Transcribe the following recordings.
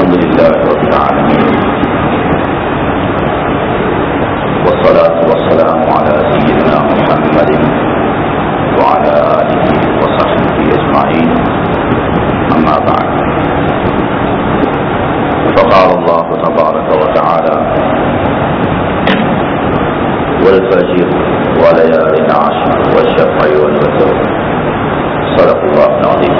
الحمد لله رب العالمين والصلاة والسلام على سيدنا محمد وعلى آله وصحبه أجمعين أما بعد فقال الله تبارك وتعالى والفجر وليال عشر والشفع والوتر صدق الله العظيم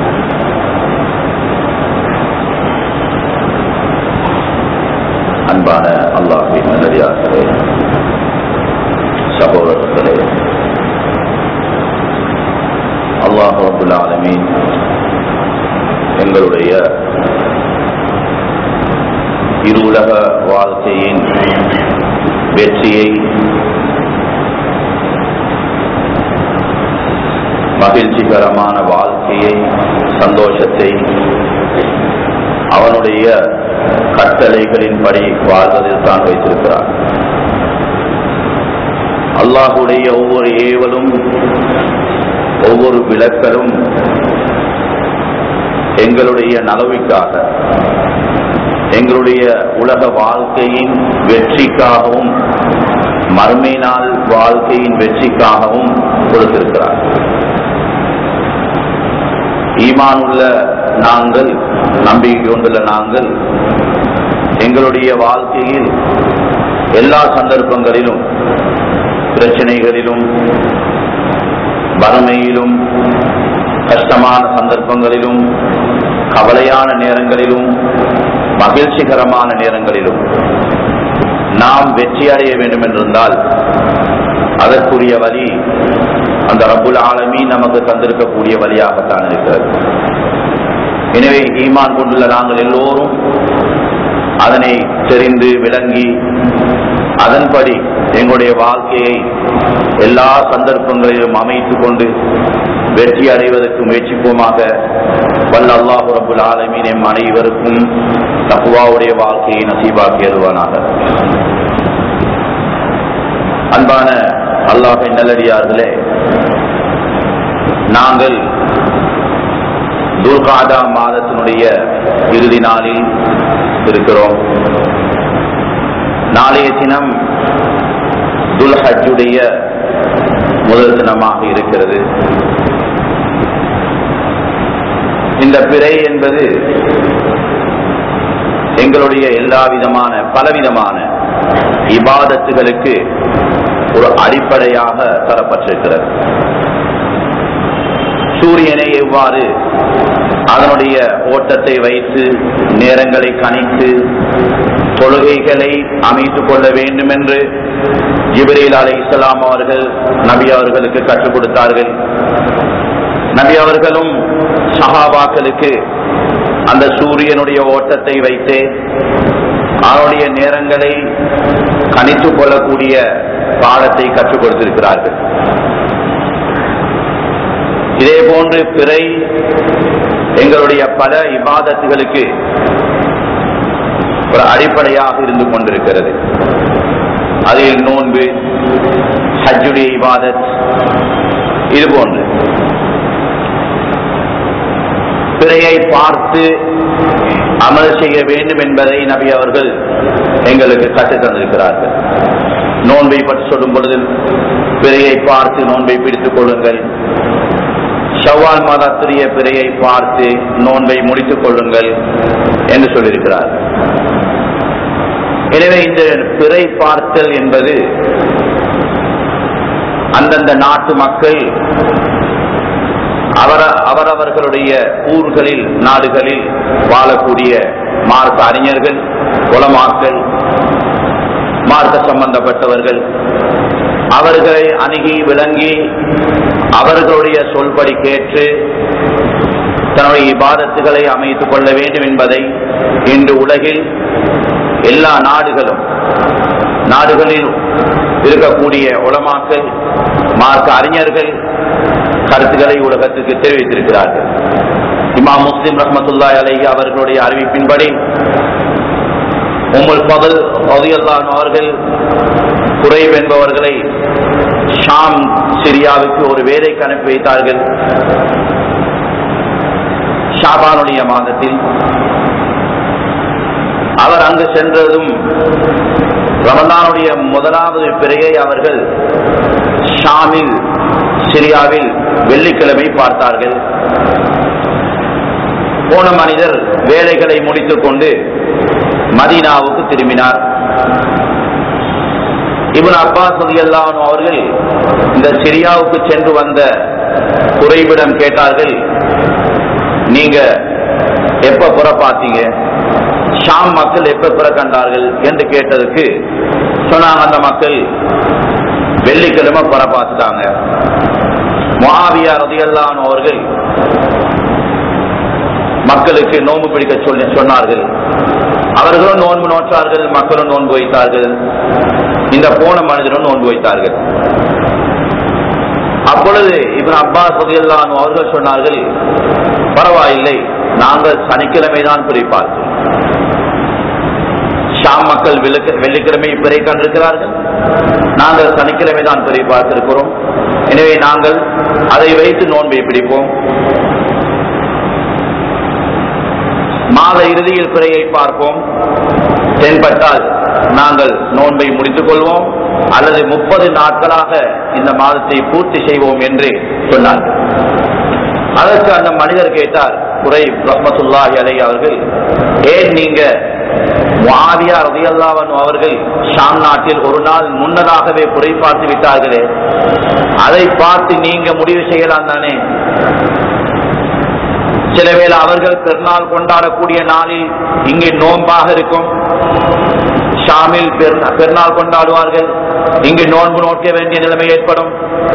அன்பான அல்லாஹின் நல்லடியார்களே சகோதரர்களே அல்லாஹ் ரபுல் ஆலமீன் எங்களுடைய இருவுலக வாழ்க்கையின் வெற்றியை மகிழ்ச்சிகரமான வாழ்க்கையை சந்தோஷத்தை அவனுடைய கட்டளைகளின்படி வாழ்வதில் தான் வைத்திருக்கிறார் அல்லாஹுடைய ஒவ்வொரு ஏவலும் ஒவ்வொரு விளக்கலும் எங்களுடைய நலவிற்காக எங்களுடைய உலக வாழ்க்கையின் வெற்றிக்காகவும் மறுமை நாள் வாழ்க்கையின் வெற்றிக்காகவும் கொடுத்திருக்கிறார் ஈமான் உள்ள நாங்கள் நம்பிக்கை கொண்டுள்ள நாங்கள் எங்களுடைய வாழ்க்கையில் எல்லா சந்தர்ப்பங்களிலும் பிரச்சனைகளிலும் வறுமையிலும் கஷ்டமான சந்தர்ப்பங்களிலும் கவலையான நேரங்களிலும் மகிழ்ச்சிகரமான நேரங்களிலும் நாம் வெற்றி அடைய வேண்டும் என்றிருந்தால் அதற்குரிய வழி அந்த ரபுல் ஆலமி நமக்கு தந்திருக்கக்கூடிய வழியாகத்தான் இருக்கிறது எனவே ஈமான் கொண்டுள்ள நாங்கள் எல்லோரும் அதனை தெரிந்து விளங்கி அதன்படி எங்களுடைய வாழ்க்கையை எல்லா சந்தர்ப்பங்களிலும் அமைத்துக் கொண்டு வெற்றி அடைவதற்கு முயற்சிப்போமாக வல்ல அல்லாஹு ரபுல் ஆலமீன் எம் அனைவருக்கும் தப்புவாவுடைய வாழ்க்கையை நசீபாக்கி எழுவானாக அன்பான அல்லாஹை நல்லடியார்களே நாங்கள் துர்காதா மாதத்தினுடைய இறுதி நாளில் இருக்கிறோம் நாளைய தினம் துல்ஹஜுடைய முதல் தினமாக இருக்கிறது இந்த பிறை என்பது எங்களுடைய எல்லா விதமான பலவிதமான இபாதத்துகளுக்கு ஒரு அடிப்படையாக தரப்பட்டிருக்கிறது சூரியனை எவ்வாறு அதனுடைய ஓட்டத்தை வைத்து நேரங்களை கணித்து தொழுகைகளை அமைத்துக் கொள்ள வேண்டும் என்று ஜிபரீல் அலை இஸ்லாம் அவர்கள் நபி அவர்களுக்கு கற்றுக் கொடுத்தார்கள் நபி அவர்களும் சஹாபாக்களுக்கு அந்த சூரியனுடைய ஓட்டத்தை வைத்தே அவருடைய நேரங்களை கணித்துக் கொள்ளக்கூடிய பாடத்தை கற்றுக் கொடுத்திருக்கிறார்கள் இதே போன்று பிறை எங்களுடைய பல இபாதத்துகளுக்கு ஒரு அடிப்படையாக இருந்து கொண்டிருக்கிறது அதில் நோன்பு ஹஜ்ஜுடைய இபாதத் இது போன்று பிறையை பார்த்து அமல் செய்ய வேண்டும் என்பதை நபி அவர்கள் எங்களுக்கு கற்றுத் தந்திருக்கிறார்கள் நோன்பை பற்றி சொல்லும் பொழுது பிறையை பார்த்து நோன்பை பிடித்துக் கொள்ளுங்கள் ஷவ்வால் மாதத்துடைய பிறையை பார்த்து நோன்பை முடித்துக் கொள்ளுங்கள் என்று சொல்லியிருக்கிறார் எனவே இந்த பிறை பார்த்தல் என்பது அந்தந்த நாட்டு மக்கள் அவர அவரவர்களுடைய ஊர்களில் நாடுகளில் வாழக்கூடிய மார்க்க அறிஞர்கள் குலமாக்கள் மார்க்க சம்பந்தப்பட்டவர்கள் அவர்களை அணுகி விளங்கி அவர்களுடைய சொல்படி கேட்டு தன்னுடைய இபாதத்துகளை அமைத்துக் கொள்ள வேண்டும் என்பதை இன்று உலகில் எல்லா நாடுகளும் நாடுகளில் இருக்கக்கூடிய உலமாக்கள் மார்க்க அறிஞர்கள் கருத்துக்களை உலகத்துக்கு தெரிவித்திருக்கிறார்கள் இமாம் முஸ்லிம் ரஹமத்துல்லா அலஹி அவர்களுடைய அறிவிப்பின்படி உம்முல் பகல் ரதியல்லான் அவர்கள் குறைப் என்பவர்களை ஷாம் சிரியாவுக்கு ஒரு வேலைக்கு அனுப்பி வைத்தார்கள் ஷாபானுடைய மாதத்தில் அவர் அங்கு சென்றதும் ரமதானுடைய முதலாவது பிறையை அவர்கள் ஷாமில் சிரியாவில் வெள்ளிக்கிழமை பார்த்தார்கள் போன மனிதர் வேலைகளை முடித்துக் கொண்டு மதீனாவுக்கு திரும்பினார் இவன் அப்பாஸ் ரலியல்லாஹு அவர்கள் இந்த சிரியாவுக்கு சென்று வந்த குறைவிடம் கேட்டார்கள் நீங்க எப்ப புற பார்த்தீங்க ஷாம் மக்கள் எப்ப புற கண்டார்கள் என்று கேட்டதுக்கு சொன்னாங்க அந்த மக்கள் வெள்ளிக்கிழமை புற பார்த்துட்டாங்க முஆவியா ரதியல்லான் அவர்கள் மக்களுக்கு நோன்பு பிடிக்க சொல்லி சொன்னார்கள் அவர்களும் நோன்பு நோற்றார்கள் மக்களும் நோன்பு வைத்தார்கள் இந்த போன மனிதரும் நோன்பு வைத்தார்கள் அப்பொழுது இவன் அப்பாஸ் ரதியல்லான் அவர்கள் சொன்னார்கள் பரவாயில்லை நாங்கள் சனிக்கிழமை தான் பிரிப்பார்கள் ஷாம் மக்கள் வெள்ளிக்க- வெள்ளிக்கிழமை பிறை கண்டிருக்கிறார்கள் நாங்கள் சனிக்கிழமை தான் பிறை பார்த்திருக்கிறோம் எனவே நாங்கள் அதை வைத்து நோன்பை பிடிப்போம் மாத இறுதியில் பிறையை பார்ப்போம் தென்பட்டால் நாங்கள் நோன்பை முடித்துக் கொள்வோம் அல்லது முப்பது நாட்களாக இந்த மாதத்தை பூர்த்தி செய்வோம் என்று சொன்னார்கள் அதற்கு அந்த மனிதர் கேட்டார் குறை ரஹ்மத்துல்லாஹி அலை அவர்கள் ஏன் நீங்க முஆவியா ரலியல்லாஹு அவர்கள் ஷாம் நாட்டில் ஒரு நாள் முன்னதாகவே குறை பார்த்து விட்டார்களே அதை பார்த்து நீங்க முடிவு செய்யலாம் தானே சில வேளை அவர்கள் பெருநாள் கொண்டாடக்கூடிய நாளில் இங்கே நோன்பாக இருக்கும் ஷாமில் பெருநா- பெருநாள் கொண்டாடுவார்கள் இங்கு நோன்பு நோக்க வேண்டிய நிலைமை ஏற்படும்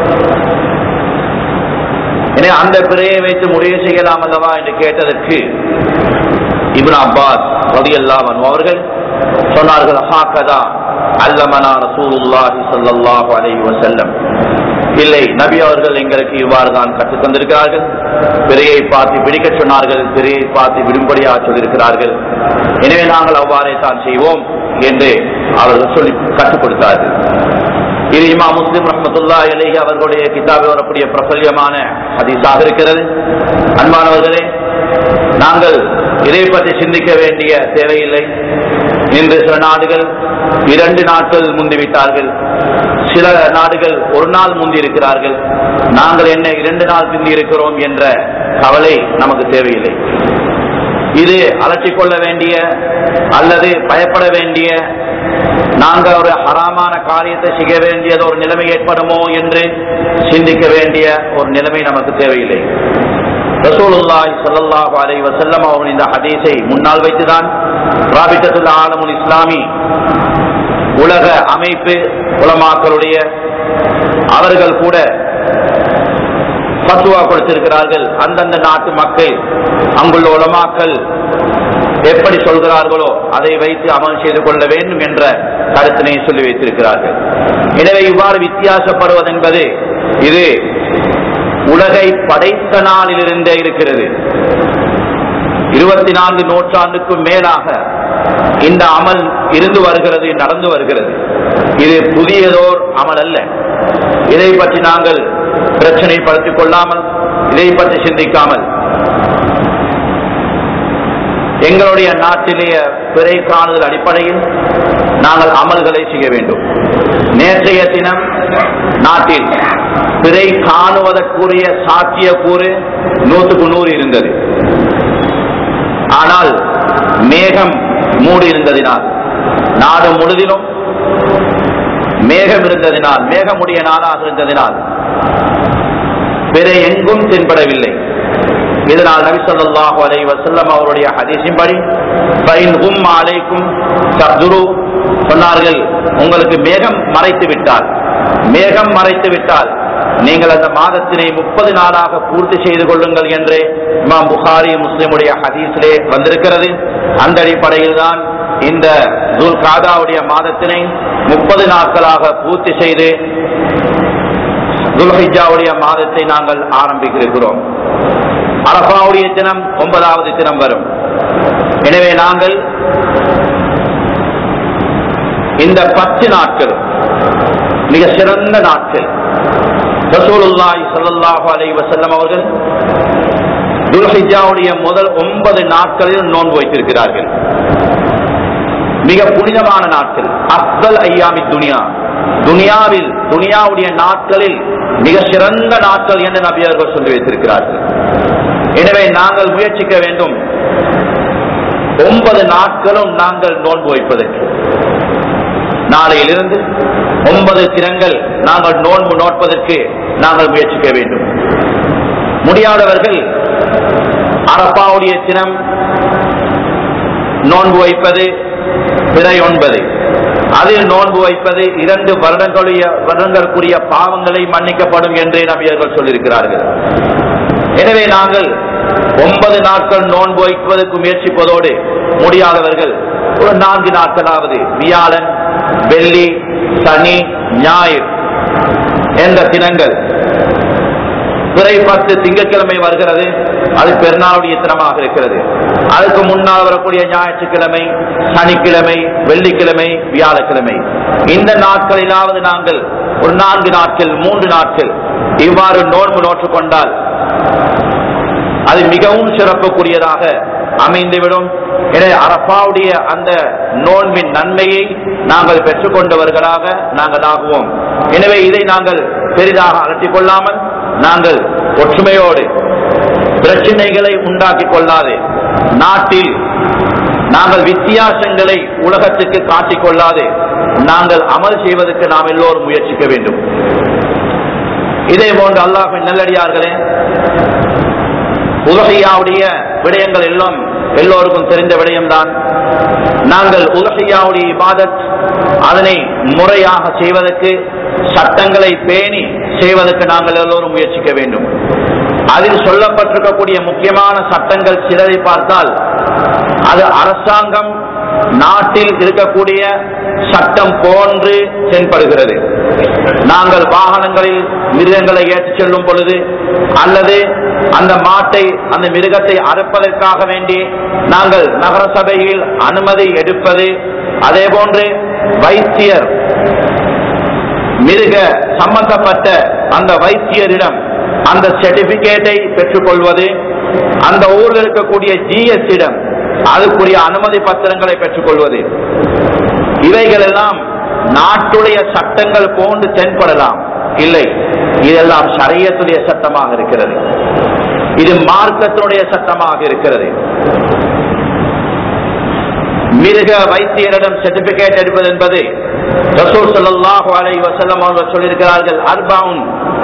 எனவே அந்த பிறையை வைத்து முடிவு செய்யலாம் அல்லவா என்று கேட்டதற்கு இப்னு அப்பாஸ் ரலியல்லாஹு அன்ஹு அவர்கள் சொன்னார்கள் ஹாக்கதா அல்லமனா ரசூலுல்லாஹி ஸல்லல்லாஹு அலைஹி வஸல்லம் இல்லை நபி அவர்கள் எங்களுக்கு இவ்வாறு தான் கற்றுத் தந்திருக்கிறார்கள் பிறையை பார்த்து பிடிக்க சொன்னார்கள் பிறையை பார்த்து விடும்படியாக சொல்லியிருக்கிறார்கள் எனவே நாங்கள் அவ்வாறே தான் செய்வோம் என்று அவர்கள் சொல்லி கற்றுக் கொடுத்தார்கள் இது இமா முஸ்லிம் ரஹமத்துல்லா அலைஹி அவர்களுடைய கிதாபில் வரக்கூடிய பிரபல்யமான ஹதீஸாக இருக்கிறது அன்பானவர்களே நாங்கள் இதை பற்றி சிந்திக்க வேண்டிய தேவையில்லை இன்று சில நாடுகள் இரண்டு நாட்கள் முந்திவிட்டார்கள் சில நாடுகள் ஒரு நாள் முந்தி இருக்கிறார்கள் நாங்கள் என்ன இரண்டு நாள் பிந்தி இருக்கிறோம் என்ற கவலை நமக்கு தேவையில்லை இது அலட்டிக் கொள்ள வேண்டிய அல்லது பயப்பட வேண்டிய நாங்கள் ஒரு ஹராமான காரியத்தை செய்ய வேண்டியது ஒரு நிலைமை ஏற்படுமோ என்று சிந்திக்க வேண்டிய ஒரு நிலைமை நமக்கு தேவையில்லை ரசூலுல்லாஹி ஸல்லல்லாஹு அலைஹி வஸல்லம் அவர்கள் இந்த ஹதீஸை முன்னால் வைத்துதான் ராபிட்டத்துல் ஆலமுல் இஸ்லாமி உலக அமைப்பு உலமாக்களுடைய அவர்கள் கூட பத்துவா கொடுத்திருக்கிறார்கள் அந்தந்த நாட்டு மக்கள் அங்குள்ள உலமாக்கள் எப்படி சொல்கிறார்களோ அதை வைத்து அமல் செய்து கொள்ள வேண்டும் என்ற கருத்தினை சொல்லி வைத்திருக்கிறார்கள் எனவே இவ்வாறு வித்தியாசப்படுவது என்பது இது உலகை படைத்த நாளிலிருந்தே இருக்கிறது இருபத்தி நான்கு நூற்றாண்டுக்கும் மேலாக இந்த அமல் இருந்து வருகிறது நடந்து வருகிறது இது புதியதோர் அமல் அல்ல இதை பற்றி நாங்கள் பிரச்சனைப்படுத்திக் கொள்ளாமல் இதை பற்றி சிந்திக்காமல் எங்களுடைய நாட்டிலேயே பிறை காணுதல் அடிப்படையில் நாங்கள் அமல்களை செய்ய வேண்டும் நேற்றைய தினம் நாட்டில் பிறை காணுவதற்குரிய சாத்திய கூறு நூற்றுக்கு நூறு இருந்தது ஆனால் மேகம் மூடி இருந்ததினால் நாடு முழுதிலும் மேகம் இருந்ததினால் மேகமுடைய நாளாக இருந்ததினால் பிற எங்கும் தென்படவில்லை இதனால் நபி ஸல்லல்லாஹு அலைஹி வஸல்லம் அவருடைய ஹதீஸின்படி ஃபைன் ஹும் அலைக்கும் தப்துரு சொன்னார்கள் உங்களுக்கு மேகம் மறைத்து விட்டால் மேகம் மறைத்து விட்டால் நீங்கள் அந்த மாதத்தினை முப்பது நாளாக பூர்த்தி செய்து கொள்ளுங்கள் என்று இமாம் புகாரி முஸ்லிமுடைய ஹதீஸிலே வந்திருக்கிறது அந்த அடிப்படையில் தான் இந்த துல் காதாவுடைய மாதத்தினை முப்பது நாட்களாக பூர்த்தி செய்து துல்ஹிஜாவுடைய மாதத்தை நாங்கள் ஆரம்பிக்கிறோம் அரபாவுடைய தினம் ஒன்பதாவது தினம் வரும் எனவே நாங்கள் இந்த பத்து நாட்கள் மிக சிறந்த நாட்கள் ரசூலுல்லாஹி ஸல்லல்லாஹு அலைஹி வஸல்லம் அவர்கள் துல்ஹிஜாவுடைய முதல் ஒன்பது நாட்களில் நோன்பு வைத்திருக்கிறார்கள் மிக புனிதமான நாட்கள் அப்தல் ஐயாமி துனியா துனியாவில் துனியாவுடைய நாட்களில் மிக சிறந்த நாட்கள் என்று நபியர்கள் சொல்லி வைத்திருக்கிறார்கள் எனவே நாங்கள் முயற்சிக்க வேண்டும் ஒன்பது நாட்களும் நாங்கள் நோன்பு வைப்பதற்கு நாளையிலிருந்து ஒன்பது தினங்கள் நாங்கள் நோன்பு நோட்பதற்கு நாங்கள் முயற்சிக்க வேண்டும் முடியாதவர்கள் அரப்பாவுடைய தினம் நோன்பு வைப்பது பிறை ஒன்பது அதில் நோன்பு வைப்பது இரண்டு வருடங்களுடைய வருடங்களுக்குரிய பாவங்களை மன்னிக்கப்படும் என்றே நபியர்கள் சொல்லியிருக்கிறார்கள் எனவே நாங்கள் ஒன்பது நாட்கள் நோன்பு வைப்பதற்கு முயற்சிப்பதோடு முடியாதவர்கள் ஒரு நான்கு நாட்களாவது வியாழன் வெள்ளி சனி ஞாயிறு என்ற தினங்கள் பிறை பத்து திங்கட்கிழமை வருகிறது அது பெருநாளுடைய தினமாக இருக்கிறது அதுக்கு முன்னால் வரக்கூடிய ஞாயிற்றுக்கிழமை சனிக்கிழமை வெள்ளிக்கிழமை வியாழக்கிழமை இந்த நாட்களிலாவது நாங்கள் ஒரு நான்கு நாட்கள் மூன்று நாட்கள் இவ்வாறு நோன்பு நோற்றுக் கொண்டால் அது மிகவும் சிறப்புக்குரியதாக அமைந்துவிடும் எனவே அரப்பாவுடைய அந்த நோன்பின் நன்மையை நாங்கள் பெற்றுக்கொண்டவர்களாக நாங்கள் ஆகுவோம் எனவே இதை நாங்கள் பெரிதாக அலட்டிக் கொள்ளாமல் நாங்கள் ஒற்றுமையோடு பிரச்சனைகளை உண்டாக்கிக் கொள்ளாது நாட்டில் நாங்கள் வித்தியாசங்களை உலகத்துக்கு காட்டிக் கொள்ளாது நாங்கள் அமல் செய்வதற்கு நாம் எல்லோரும் முயற்சிக்க வேண்டும் இதே போன்று அல்லாஹின் நல்லடியார்களே உலகையாவுடைய விடயங்கள் எல்லாம் எல்லோருக்கும் தெரிந்த விடயம்தான் நாங்கள் உலகையாவுடைய இபாதத் அதனை முறையாக செய்வதற்கு சட்டங்களை பேணி செய்வதற்கு நாங்கள் எல்லோரும் முயற்சிக்க வேண்டும் அதில் சொல்லப்பட்டிருக்கக்கூடிய முக்கியமான சட்டங்கள் சிலரை பார்த்தால் அது அரசாங்கம் நாட்டில் இருக்கக்கூடிய சட்டம் போன்று தென்படுகிறது நாங்கள் வாகனங்களில் மிருகங்களை ஏற்றிச் செல்லும் பொழுது அல்லது அந்த மாட்டை அந்த மிருகத்தை அறுப்பதற்காக வேண்டி நாங்கள் நகரசபையில் அனுமதி எடுப்பது அதே போன்று வைத்தியர் மிருக சம்பந்தப்பட்ட அந்த வைத்தியரிடம் அந்த சர்டிபிகேட்டை பெற்றுக்கொள்வது அந்த ஊரில் இருக்கக்கூடிய ஜிஎஸ் இடம் அதுக்குரிய அனுமதி பத்திரங்களை பெற்றுக்கொள்வது இவைகள் எல்லாம் நாட்டுடைய சட்டங்கள் போன்று தென்படலாம் இல்லை இதெல்லாம் சரியத்துடைய சட்டமாக இருக்கிறது இது மார்க்கத்தினுடைய சட்டமாக இருக்கிறது மிருக வைத்தியரிடம் சர்டிபிகேட் எடுப்பது என்பது ரசூல் ஸல்லல்லாஹு அலைஹி வஸல்லம் அவர்கள் சொல்லியிருக்கிறார்கள் அர்பவுன்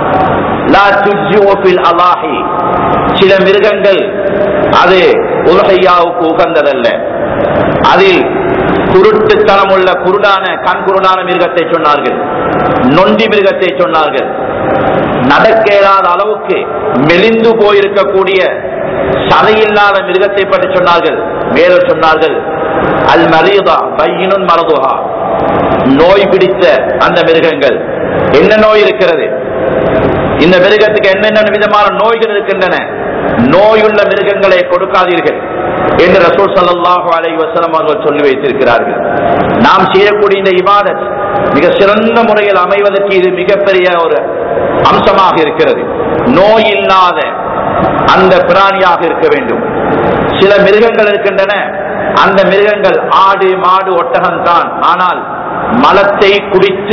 லா துஜ்ஜிஉ ஃபில் அலாஹி சில மிருகங்கள் அது உலகையாவுக்கு உகந்ததல்ல அதில் குருட்டுத்தனம் உள்ள குருடான கண் குருடான மிருகத்தை சொன்னார்கள் நொண்டி மிருகத்தை சொன்னார்கள் நடக்க இயலாத அளவுக்கு மெலிந்து போயிருக்கக்கூடிய சதையில்லாத மிருகத்தை பற்றி சொன்னார்கள் மேலும் சொன்னார்கள் அல் மரீதா பையினும் மரதுஹா நோய் பிடித்த அந்த மிருகங்கள் என்ன நோய் இருக்கிறது இந்த மிருகத்துக்கு என்னென்ன விதமான நோய்கள் இருக்கின்றன நோயுள்ள மிருகங்களை கொடுக்காதீர்கள் என்று ரசூல் ஸல்லல்லாஹு அலைஹி வஸல்லம் அவர்கள் சொல்லி வைத்திருக்கிறார்கள் நாம் செய்யக்கூடிய இந்த இபாதத் மிக சிறந்த முறையில் அமைவதற்கு இது மிகப்பெரிய ஒரு அம்சமாக இருக்கிறது நோய் இல்லாத அந்த பிராணியாக இருக்க வேண்டும் சில மிருகங்கள் இருக்கின்றன அந்த மிருகங்கள் ஆடு மாடு ஒட்டகம் தான் ஆனால் மலத்தை குடித்து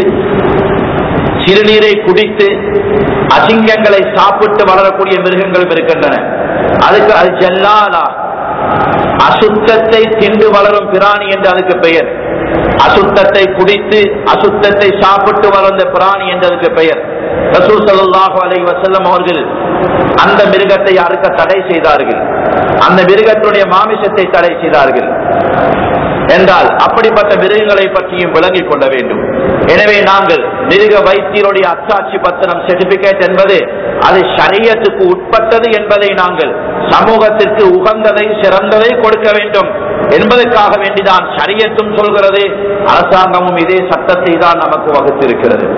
சிறுநீரை குடித்து அசிங்கங்களை சாப்பிட்டு வளரக்கூடிய மிருகங்களும் இருக்கின்றன அதுக்கு அது ஜல்லாலா அசுத்தத்தை திண்டு வளரும் பிராணி என்று அதுக்கு பெயர் அசுத்தத்தை குடித்து அசுத்தத்தை சாப்பிட்டு வளர்ந்த பிராணி என்று அதுக்கு பெயர் ரசூல் ஸல்லல்லாஹு அலைஹி வஸல்லம் அவர்கள் அந்த மிருகத்தை அறுக்க தடை செய்தார்கள் அந்த மிருகத்தினுடைய மாமிசத்தை தடை செய்தார்கள் என்றால் அப்படிப்பட்ட மிருகங்களை பற்றியும் விளங்கிக் கொள்ள வேண்டும் எனவே நாங்கள் மிருக வைத்தியருடைய அச்சாட்சி பத்திரம் சர்டிபிகேட் என்பது அது சரியத்துக்கு உட்பட்டது என்பதை நாங்கள் சமூகத்திற்கு உகந்ததை சிறந்ததை கொடுக்க வேண்டும் என்பதற்காக வேண்டிதான் சரியத்தும் சொல்கிறது அரசாங்கமும் இதே சட்டத்தை தான் நமக்கு வகுத்திருக்கிறது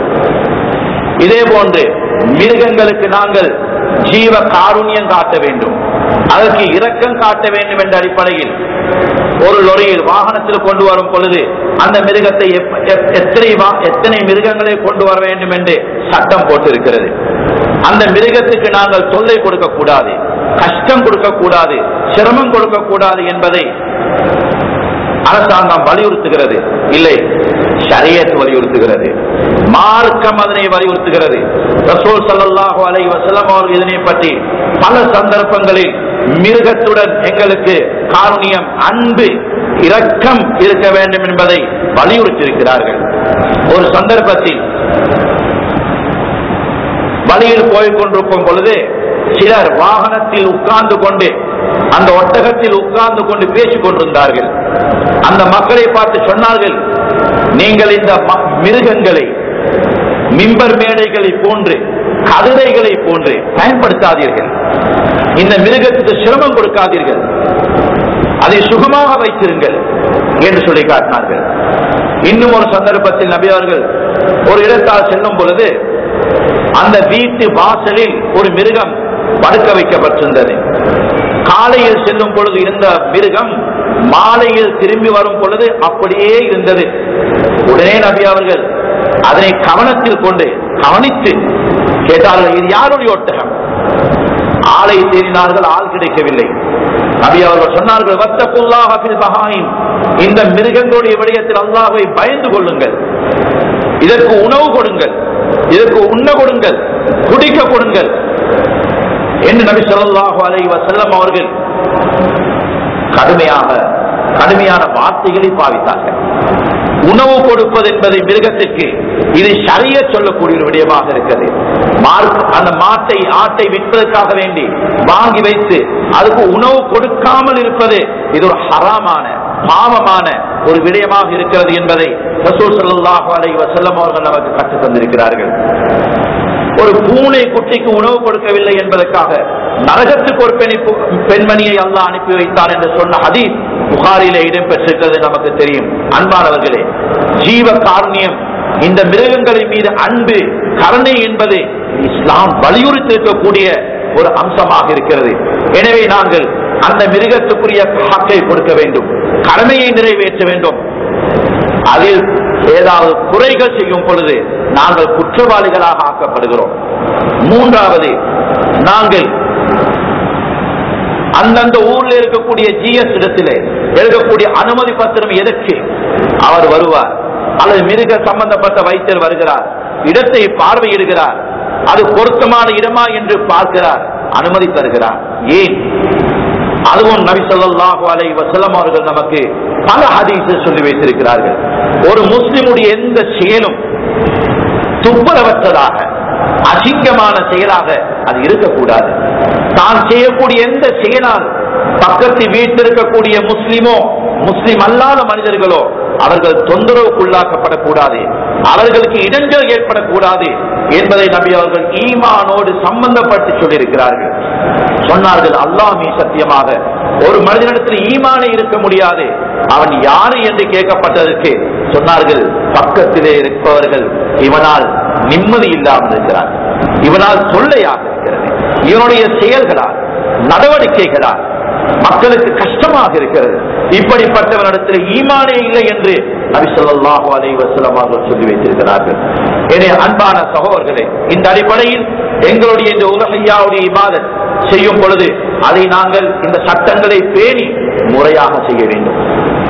இதே போன்று மிருகங்களுக்கு நாங்கள் ஜீவ காருண்யம் காட்ட வேண்டும் அதற்கு இரக்கம் காட்ட வேண்டும் என்ற அடிப்படையில் ஒரு லொரியில் வாகனத்தில் கொண்டு வரும் பொழுது அந்த மிருகத்தை எப்ப- எத்- எத்தனை வா- எத்தனை மிருகங்களை கொண்டு வர வேண்டும் என்று சட்டம் போட்டிருக்கிறது அந்த மிருகத்துக்கு நாங்கள் தொல்லை கொடுக்க கூடாது கஷ்டம் கொடுக்க கூடாது சிரமம் கொடுக்க கூடாது என்பதை அரசாங்கம் வலியுறுத்துகிறது இல்லை ஷரியத் வலியுறுத்துகிறது மார்க்கம் அதனை வலியுறுத்துகிறது ரசூல் ஸல்லல்லாஹு அலைஹி வஸல்லம் அவர்கள் இதனை பற்றி பல சந்தர்ப்பங்களில் மிருகத்துடன் எங்களுக்கு காருண்யம் அன்பு இரக்கம் இருக்க வேண்டும் என்பதை வலியுறுத்தியிருக்கிறார்கள் ஒரு சந்தர்ப்பத்தில் வழியில் போய் கொண்டிருக்கும் பொழுது சிலர் வாகனத்தில் உட்கார்ந்து கொண்டு அந்த ஒட்டகத்தில் உட்கார்ந்து கொண்டு பேசிக் கொண்டிருந்தார்கள் அந்த மக்களை பார்த்து சொன்னார்கள் நீங்கள் இந்த ம- மிருகங்களை மிம்பர் மேடைகளை போன்று கதிரைகளை போன்று பயன்படுத்தாதீர்கள் இந்த மிருகத்துக்கு சிரமம் கொடுக்காதீர்கள் அதை சுகமாக வைத்திருங்கள் என்று சொல்லி காட்டினார்கள் இன்னும் ஒரு சந்தர்ப்பத்தில் நபி அவர்கள் ஒரு இடத்தால் செல்லும் பொழுது அந்த வீட்டு வாசலில் ஒரு மிருகம் படுக்க வைக்கப்பட்டிருந்தது காலையில் செல்லும் பொழுது இருந்த மிருகம் மாலையில் திரும்பி வரும் பொழுது அப்படியே இருந்தது உடனே நபி அவர்கள் அதனை கவனத்தில் கொண்டு கவனித்து கேட்டார்கள் இது யாருடைய ஒட்டகம் ஆளை தேடினார்கள் ஆள் கிடைக்கவில்லை நபி அவர்கள் சொன்னார்கள் வத்தகுல்லாஹ ஃபில் பஹாயிம் இந்த மிருகங்களுடைய விடயத்தில் அல்லாஹ்வை பயந்து கொள்ளுங்கள் இதற்கு உணவு கொடுங்கள் இதற்கு உண்ண கொடுங்கள் குடிக்க கொடுங்கள் என்று நபி ஸல்லல்லாஹு அலைஹி வஸல்லம் அவர்கள் கடுமையாக கடுமையான வார்த்தைகளை பாவித்தார்கள் உணவு கொடுப்பது என்பது மிருகத்திற்கு இது சரிய சொல்லக்கூடிய ஒரு விடயமாக இருக்கிறது மார்க் அந்த மாட்டை ஆட்டை விற்பதற்காக வேண்டி வாங்கி வைத்து அதுக்கு உணவு கொடுக்காமல் இருப்பது இது ஒரு ஹராமான பாவமான ஒரு விடயமாக இருக்கிறது என்பதை ரசூல் ஸல்லல்லாஹு அலைஹி வஸல்லம் அவர்கள் நமக்கு கற்றுத் தந்திருக்கிறார்கள் ஒரு பூனை குட்டிக்கு உணவு கொடுக்கவில்லை என்பதற்காக நரகத்துக்கு ஒரு பெண் பெண்மணியை அல்லாஹ் அனுப்பி வைத்தார் என்று சொன்ன ஹதீஸ் புகாரிலே இடம்பெற்றிருக்கிறது நமக்கு தெரியும் அன்பானவர்களே ஜீவ காருண்யம் இந்த மிருகங்களின் மீது அன்பு கருணை என்பது இஸ்லாம் வலியுறுத்தி இருக்கக்கூடிய ஒரு அம்சமாக இருக்கிறது எனவே நாங்கள் அந்த மிருகத்துக்குரிய ஹக்கை கொடுக்க வேண்டும் கடமையை நிறைவேற்ற வேண்டும் அதில் ஏதாவது குறைகள் செய்யும் பொழுது நாங்கள் குற்றவாளிகளாக ஆக்கப்படுகிறோம் மூன்றாவது நாங்கள் அந்தந்த ஊர்ல இருக்கக்கூடிய ஜிஎஸ் இடத்திலே இருக்கக்கூடிய அனுமதி பத்திரம் எதற்கு அவர் வருவார் அல்லது மிருக சம்பந்தப்பட்ட வைத்தியர் வருகிறார் இடத்தை பார்வையிடுகிறார் அது பொருத்தமான இடமா என்று பார்க்கிறார் அனுமதி தருகிறார் ஏன் அதுவும் நபி ஸல்லல்லாஹு அலைஹி வஸல்லம் அவர்கள் நமக்கு பல ஹதீஸை சொல்லி வைத்திருக்கிறார்கள் ஒரு முஸ்லிமுடைய எந்த செயலும் துப்புரவற்றதாக அசிங்கமான செயலாக அது இருக்கக்கூடாது தான் செய்யக்கூடிய எந்த செயலால் பக்கத்து வீட்டில் இருக்கக்கூடிய முஸ்லிமோ முஸ்லிம் அல்லாத மனிதர்களோ அவர்கள் தொந்தரவுக்குள்ளாக்கப்படக்கூடாது அவர்களுக்கு இடைஞ்சல் ஏற்படக்கூடாது என்பதை நபி அவர்கள் ஈமானோடு சம்பந்தப்பட்டு சொல்லியிருக்கிறார்கள் சொன்னார்கள் அல்லாஹ் சத்தியமாக ஒரு மனிதனிடத்தில் ஈமானே இருக்க முடியாது அவன் யாரு என்று கேட்கப்பட்டதற்கு சொன்னார்கள் பக்கத்திலே இருப்பவர்கள் இவனால் நிம்மதி இல்லாமல் இருக்கிறார் இவனால் தொல்லையாக இருக்கிறது இவனுடைய செயல்களால் நடவடிக்கைகளால் மக்களுக்கு கஷ்டமாக இருக்கிறது இப்படிப்பட்டவனிடத்தில் ஈமானே இல்லை என்று நபி ஸல்லல்லாஹு அலைஹி வஸல்லம் அவர்கள் சொல்லி வைத்திருக்கிறார்கள் எனவே அன்பான சகோதரர்களே இந்த அடிப்படையில் எங்களுடைய இந்த உலகையாவுடைய இபாதத் செய்யும் பொழுது அதை நாங்கள் இந்த சட்டங்களை பேணி முறையாக செய்ய வேண்டும்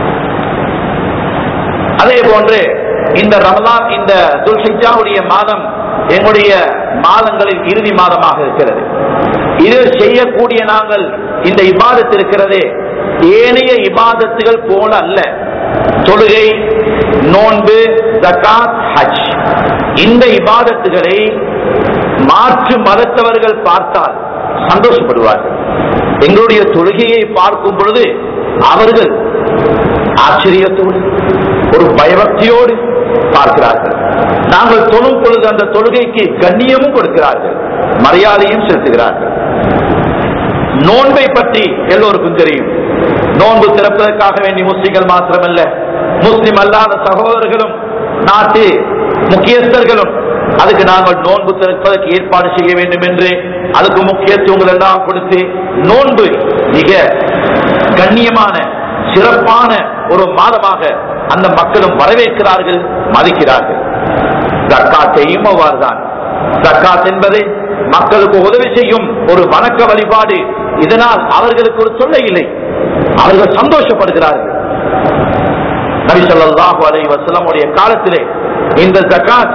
அதே போன்று இந்த ரமலான் இந்த துல்ஹிஜாவுடைய மாதம் எங்களுடைய மாதங்களில் இறுதி மாதமாக இருக்கிறது இது செய்யக்கூடிய நாங்கள் இந்த இபாதத் இருக்கிறதே ஏனைய இபாதத்துகள் போல அல்ல தொழுகை நோன்பு ஜகாத் ஹஜ் இந்த இபாதத்துகளை மாற்று மதத்தவர்கள் பார்த்தால் சந்தோஷப்படுவார்கள் எங்களுடைய தொழுகையை பார்க்கும் பொழுது அவர்கள் ஆச்சரியத்தோடு ஒரு பயபக்தியோடு பார்க்கிறார்கள் நாங்கள் தொழும் பொழுது அந்த தொழுகைக்கு கண்ணியமும் கொடுக்கிறார்கள் மரியாதையும் செலுத்துகிறார்கள் நோன்பை பற்றி எல்லோருக்கும் தெரியும் நோன்பு திறப்பதற்காக வேண்டி முஸ்லிம்கள் மாத்திரமல்ல முஸ்லிம் அல்லாத சகோதரர்களும் நாட்டு முக்கியஸ்தர்களும் அதுக்கு நாங்கள் நோன்பு திறப்பதற்கு ஏற்பாடு செய்ய வேண்டும் என்று அதுக்கு முக்கியத்துவங்கள் எல்லாம் கொடுத்து நோன்பு மிக கண்ணியமான சிறப்பான ஒரு மாதமாக அந்த மக்களும் வரவேற்கிறார்கள் மதிக்கிறார்கள் ஜக்காத்தையும் அவ்வாறுதான் ஜக்காத் என்பது மக்களுக்கு உதவி செய்யும் ஒரு வணக்க வழிபாடு இதனால் அவர்களுக்கு ஒரு தொல்லை இல்லை அவர்கள் சந்தோஷப்படுகிறார்கள் நபி ஸல்லல்லாஹு அலைஹி வஸல்லமுடைய காலத்திலே இந்த ஜகாத்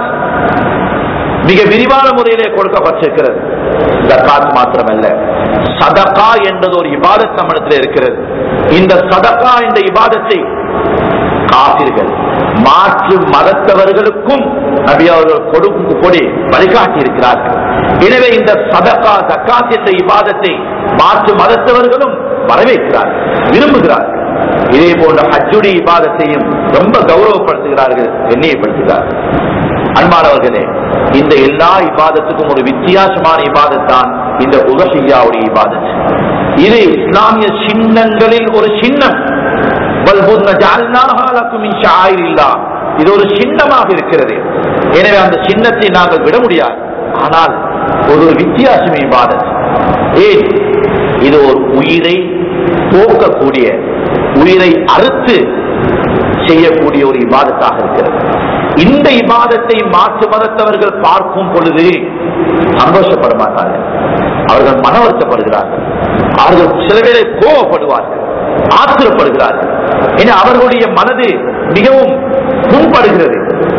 மிக விரிவான முறையிலே கொடுக்கப்பட்டிருக்கிறது ஜகாத் மாத்திரமல்ல சதகா என்பது ஒரு இபாதத் நம்மிடத்தில் இருக்கிறது இந்த சதகா என்ற இபாதத்தை காப்பீர்கள் மாற்று மதத்தவர்களுக்கும் நபி அவர்கள் கொடுக்கும் கொடி வழிகாட்டி இருக்கிறார்கள் எனவே இந்த சதகா ஜக்காத் என்ற இபாதத்தை மாற்று மதத்தவர்களும் வரவேற்கிறார்கள் விரும்புகிறார்கள் இதே போன்ற ஹஜ்ஜுடைய இபாதத்தையும் ரொம்ப கௌரவப்படுத்துகிறார்கள் எண்ணியப்படுத்துகிறார்கள் அன்பானவர்களே இந்த எல்லா இபாதத்துக்கும் ஒரு வித்தியாசமான இபாதத் தான் இந்த உதஹியாவுடைய இபாதத் இது இஸ்லாமிய சின்னங்களில் ஒரு சின்னம் வல் புத்ன ஜஅல்நாஹா லக்கும் மின் ஷஆயிரில்லாஹ். இது ஒரு சின்னமாக இருக்கிறது எனவே அந்த சின்னத்தை நாங்கள் விட முடியாது ஆனால் ஒரு வித்தியாசமே இபாதத் ஏன் இது ஒரு உயிரை போக்கக்கூடிய உயிரை அறுத்து செய்யக்கூடிய ஒரு இபாதத்தாக இருக்கிறது இந்த இபாதத்தை மாற்று மதத்தவர்கள் பார்க்கும் பொழுது சந்தோஷப்பட மாட்டார்கள் அவர்கள் மன வருத்தப்படுகிறார்கள் அவர்கள் சில பேரை கோபப்படுவார்கள் ஆத்திரப்படுகிறார்கள் ஏன்னா அவர்களுடைய மனது மிகவும் புண்படுகிறது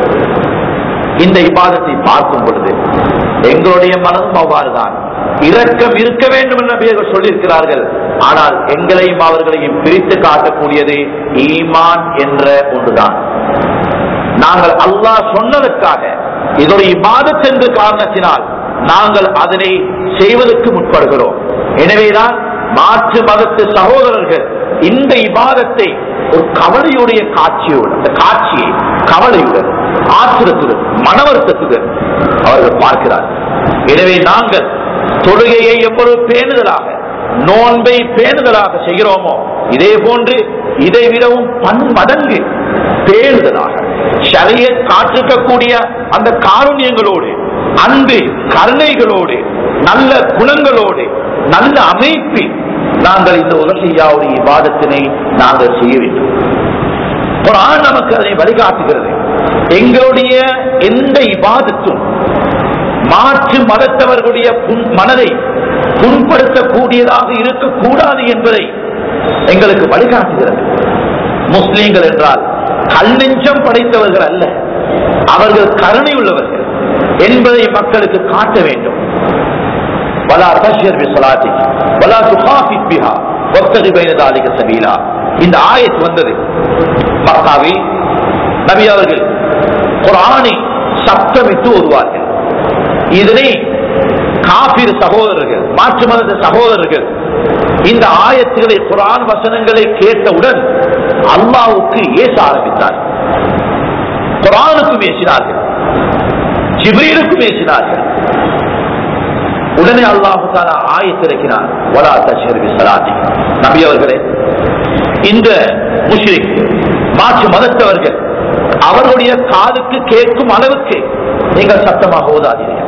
இந்த இபாதத்தை பார்க்கும் பொழுது எங்களுடைய மனதும் அவ்வாறுதான் இரக்கம் இருக்க வேண்டும் என்று நபியர்கள் சொல்லியிருக்கிறார்கள் ஆனால் எங்களையும் அவர்களையும் பிரித்து காட்டக்கூடியது ஈமான் என்ற ஒன்றுதான் நாங்கள் அல்லாஹ் சொன்னதற்காக இது ஒரு இபாதத் என்ற காரணத்தினால் நாங்கள் அதனை செய்வதற்கு முற்படுகிறோம் எனவேதான் மாற்று மதத்து சகோதரர்கள் இந்த இபாதத்தை ஒரு கவலையுடைய காட்சியோடு அந்த காட்சியை கவலையுடன் ஆத்திரத்துடன் மனவருத்தத்துடன் அவர்கள் பார்க்கிறார்கள் எனவே நாங்கள் தொழுகையை எவ்வளவு பேணுதலாக நோன்பை பேணுதலாக செய்கிறோமோ இதே போன்று இதை விடவும் பன்மடங்கு பேணுதலாக ஷரிய காட்டிருக்கக்கூடிய அந்த காருண்யங்களோடு அன்பு கருணைகளோடு நல்ல குணங்களோடு நல்ல அமைப்பில் நாங்கள் இந்த உலகையாவுடைய இபாதத்தினை நாங்கள் செய்ய வேண்டும் குரான் நமக்கு அதனை வழிகாட்டுகிறது எங்களுடைய எந்த இபாதத்தும் மாற்று மதத்தவர்களுடைய புண்- மனதை புண்படுத்தக்கூடியதாக இருக்கக்கூடாது என்பதை எங்களுக்கு வழிகாட்டுகிறது முஸ்லீம்கள் என்றால் கல் நெஞ்சம் படைத்தவர்கள் அல்ல அவர்கள் கருணை உள்ளவர்கள் என்பதை மக்களுக்கு காட்ட வேண்டும் வலா தஷ்யர் பிசலாத்தி வலா துஹாஃபித் பிஹா வக்தகி பைன தாலிக சபீலா இந்த ஆயத் வந்தது மக்காவில் நபி அவர்கள் குர்ஆனை சப்தமிட்டு ஓதுவார்கள் இதனை காபிர் சகோதரர்கள் மாற்று மத சகோதரர்கள் இந்த ஆயத்துகளை குர்ஆன் வசனங்களை கேட்டவுடன் அல்லாஹ்வுக்கு ஏச ஆரம்பித்தார் குர்ஆனுக்கும் ஏசினார்கள் ஜிப்ரீலுக்கும் ஏசினார்கள் உடனே அல்லாஹு தாலா ஆயத்திறக்கினார் வலா தஷர் சலாதி நபி அவர்களே இந்த முஷ்ரிக் மாற்று மதத்தவர்கள் அவர்களுடைய காதுக்கு கேட்கும் அளவுக்கு நீங்கள் சத்தமாக ஓதாதீர்கள்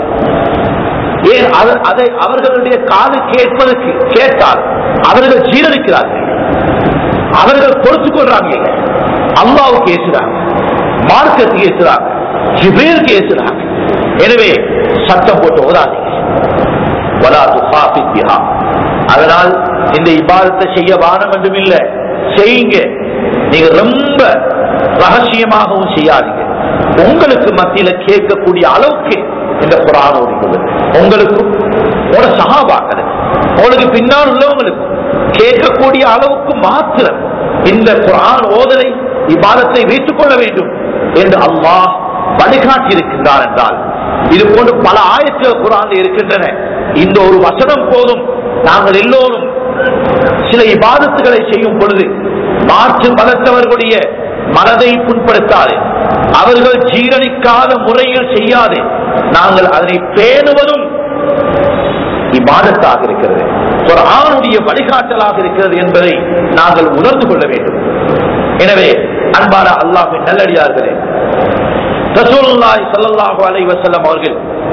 ஏன் அது- அதை அவர்களுடைய காது கேட்பதற்கு கேட்டால் அவர்கள் ஜீரணிக்கிறார்கள் அவர்கள் பொறுத்துக் கொள்றாங்க அல்லாவுக்கு ஏசுறாங்க மார்க்கத்துக்கு ஏசுறாங்க ஜிபேருக்கு ஏசுறாங்க எனவே சத்தம் போட்டு ஓதாதீங்க வலா துஹாஃபித் பிஹா. அதனால் இந்த இபாதத்தை செய்ய வானம் என்றும் இல்ல செய்யுங்க நீங்க ரொம்ப ரகசியமாகவும் செய்யாதீங்க உங்களுக்கு மத்தியில கேட்கக்கூடிய அளவுக்கு இந்த குரான் ஓடிக்கொள்ளுது உங்களுக்கும் உங்களோட சகாபாக்களுக்கு உங்களுக்கு பின்னால் உள்ளவங்களுக்கும் கேட்கக்கூடிய அளவுக்கு மாத்திரம் இந்த குரான் ஓதலை இபாதத்தை வைத்துக் கொள்ள வேண்டும் என்று அல்லாஹ் வழிகாட்டி இருக்கின்றார் என்றால் இது போன்று பல ஆயத்துகள் குரான் இருக்கின்றன இந்த ஒரு வசனம் போதும் நாங்கள் எல்லோரும் சில இபாதத்துகளை செய்யும் பொழுது மாற்று மதத்தவர்களுடைய மனதை புண்படுத்தாது அவர்கள் ஜீரணிக்காத முறையில் செய்யாது நாங்கள் அதனை பேணுவதும் இபாதத்தாக இருக்கிறது ஒரு ஆணுடைய வழிகாட்டலாக இருக்கிறது என்பதை நாங்கள் உணர்ந்து கொள்ள வேண்டும் எனவே அன்பான அல்லாஹின் நல்லடியார்களே ரசூலுல்லாஹி ஸல்லல்லாஹு அலைஹி வஸல்லம் அவர்கள்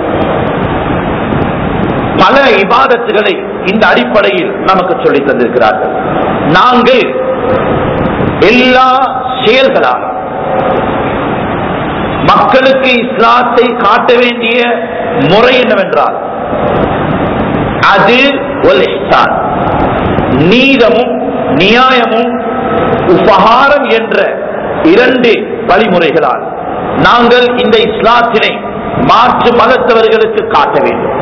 பல இபாதத்துகளை இந்த அடிப்படையில் நமக்கு சொல்லி தந்திருக்கிறார்கள் நாங்கள் எல்லா செயல்களாக மக்களுக்கு இஸ்லாத்தை காட்ட வேண்டிய முறை என்னவென்றால் அது ஒல் இஹ்சான் நீதமும் நியாயமும் உபகாரம் என்ற இரண்டு வழிமுறைகளால் நாங்கள் இந்த இஸ்லாத்தினை மாற்று மதத்தவர்களுக்கு காட்ட வேண்டும்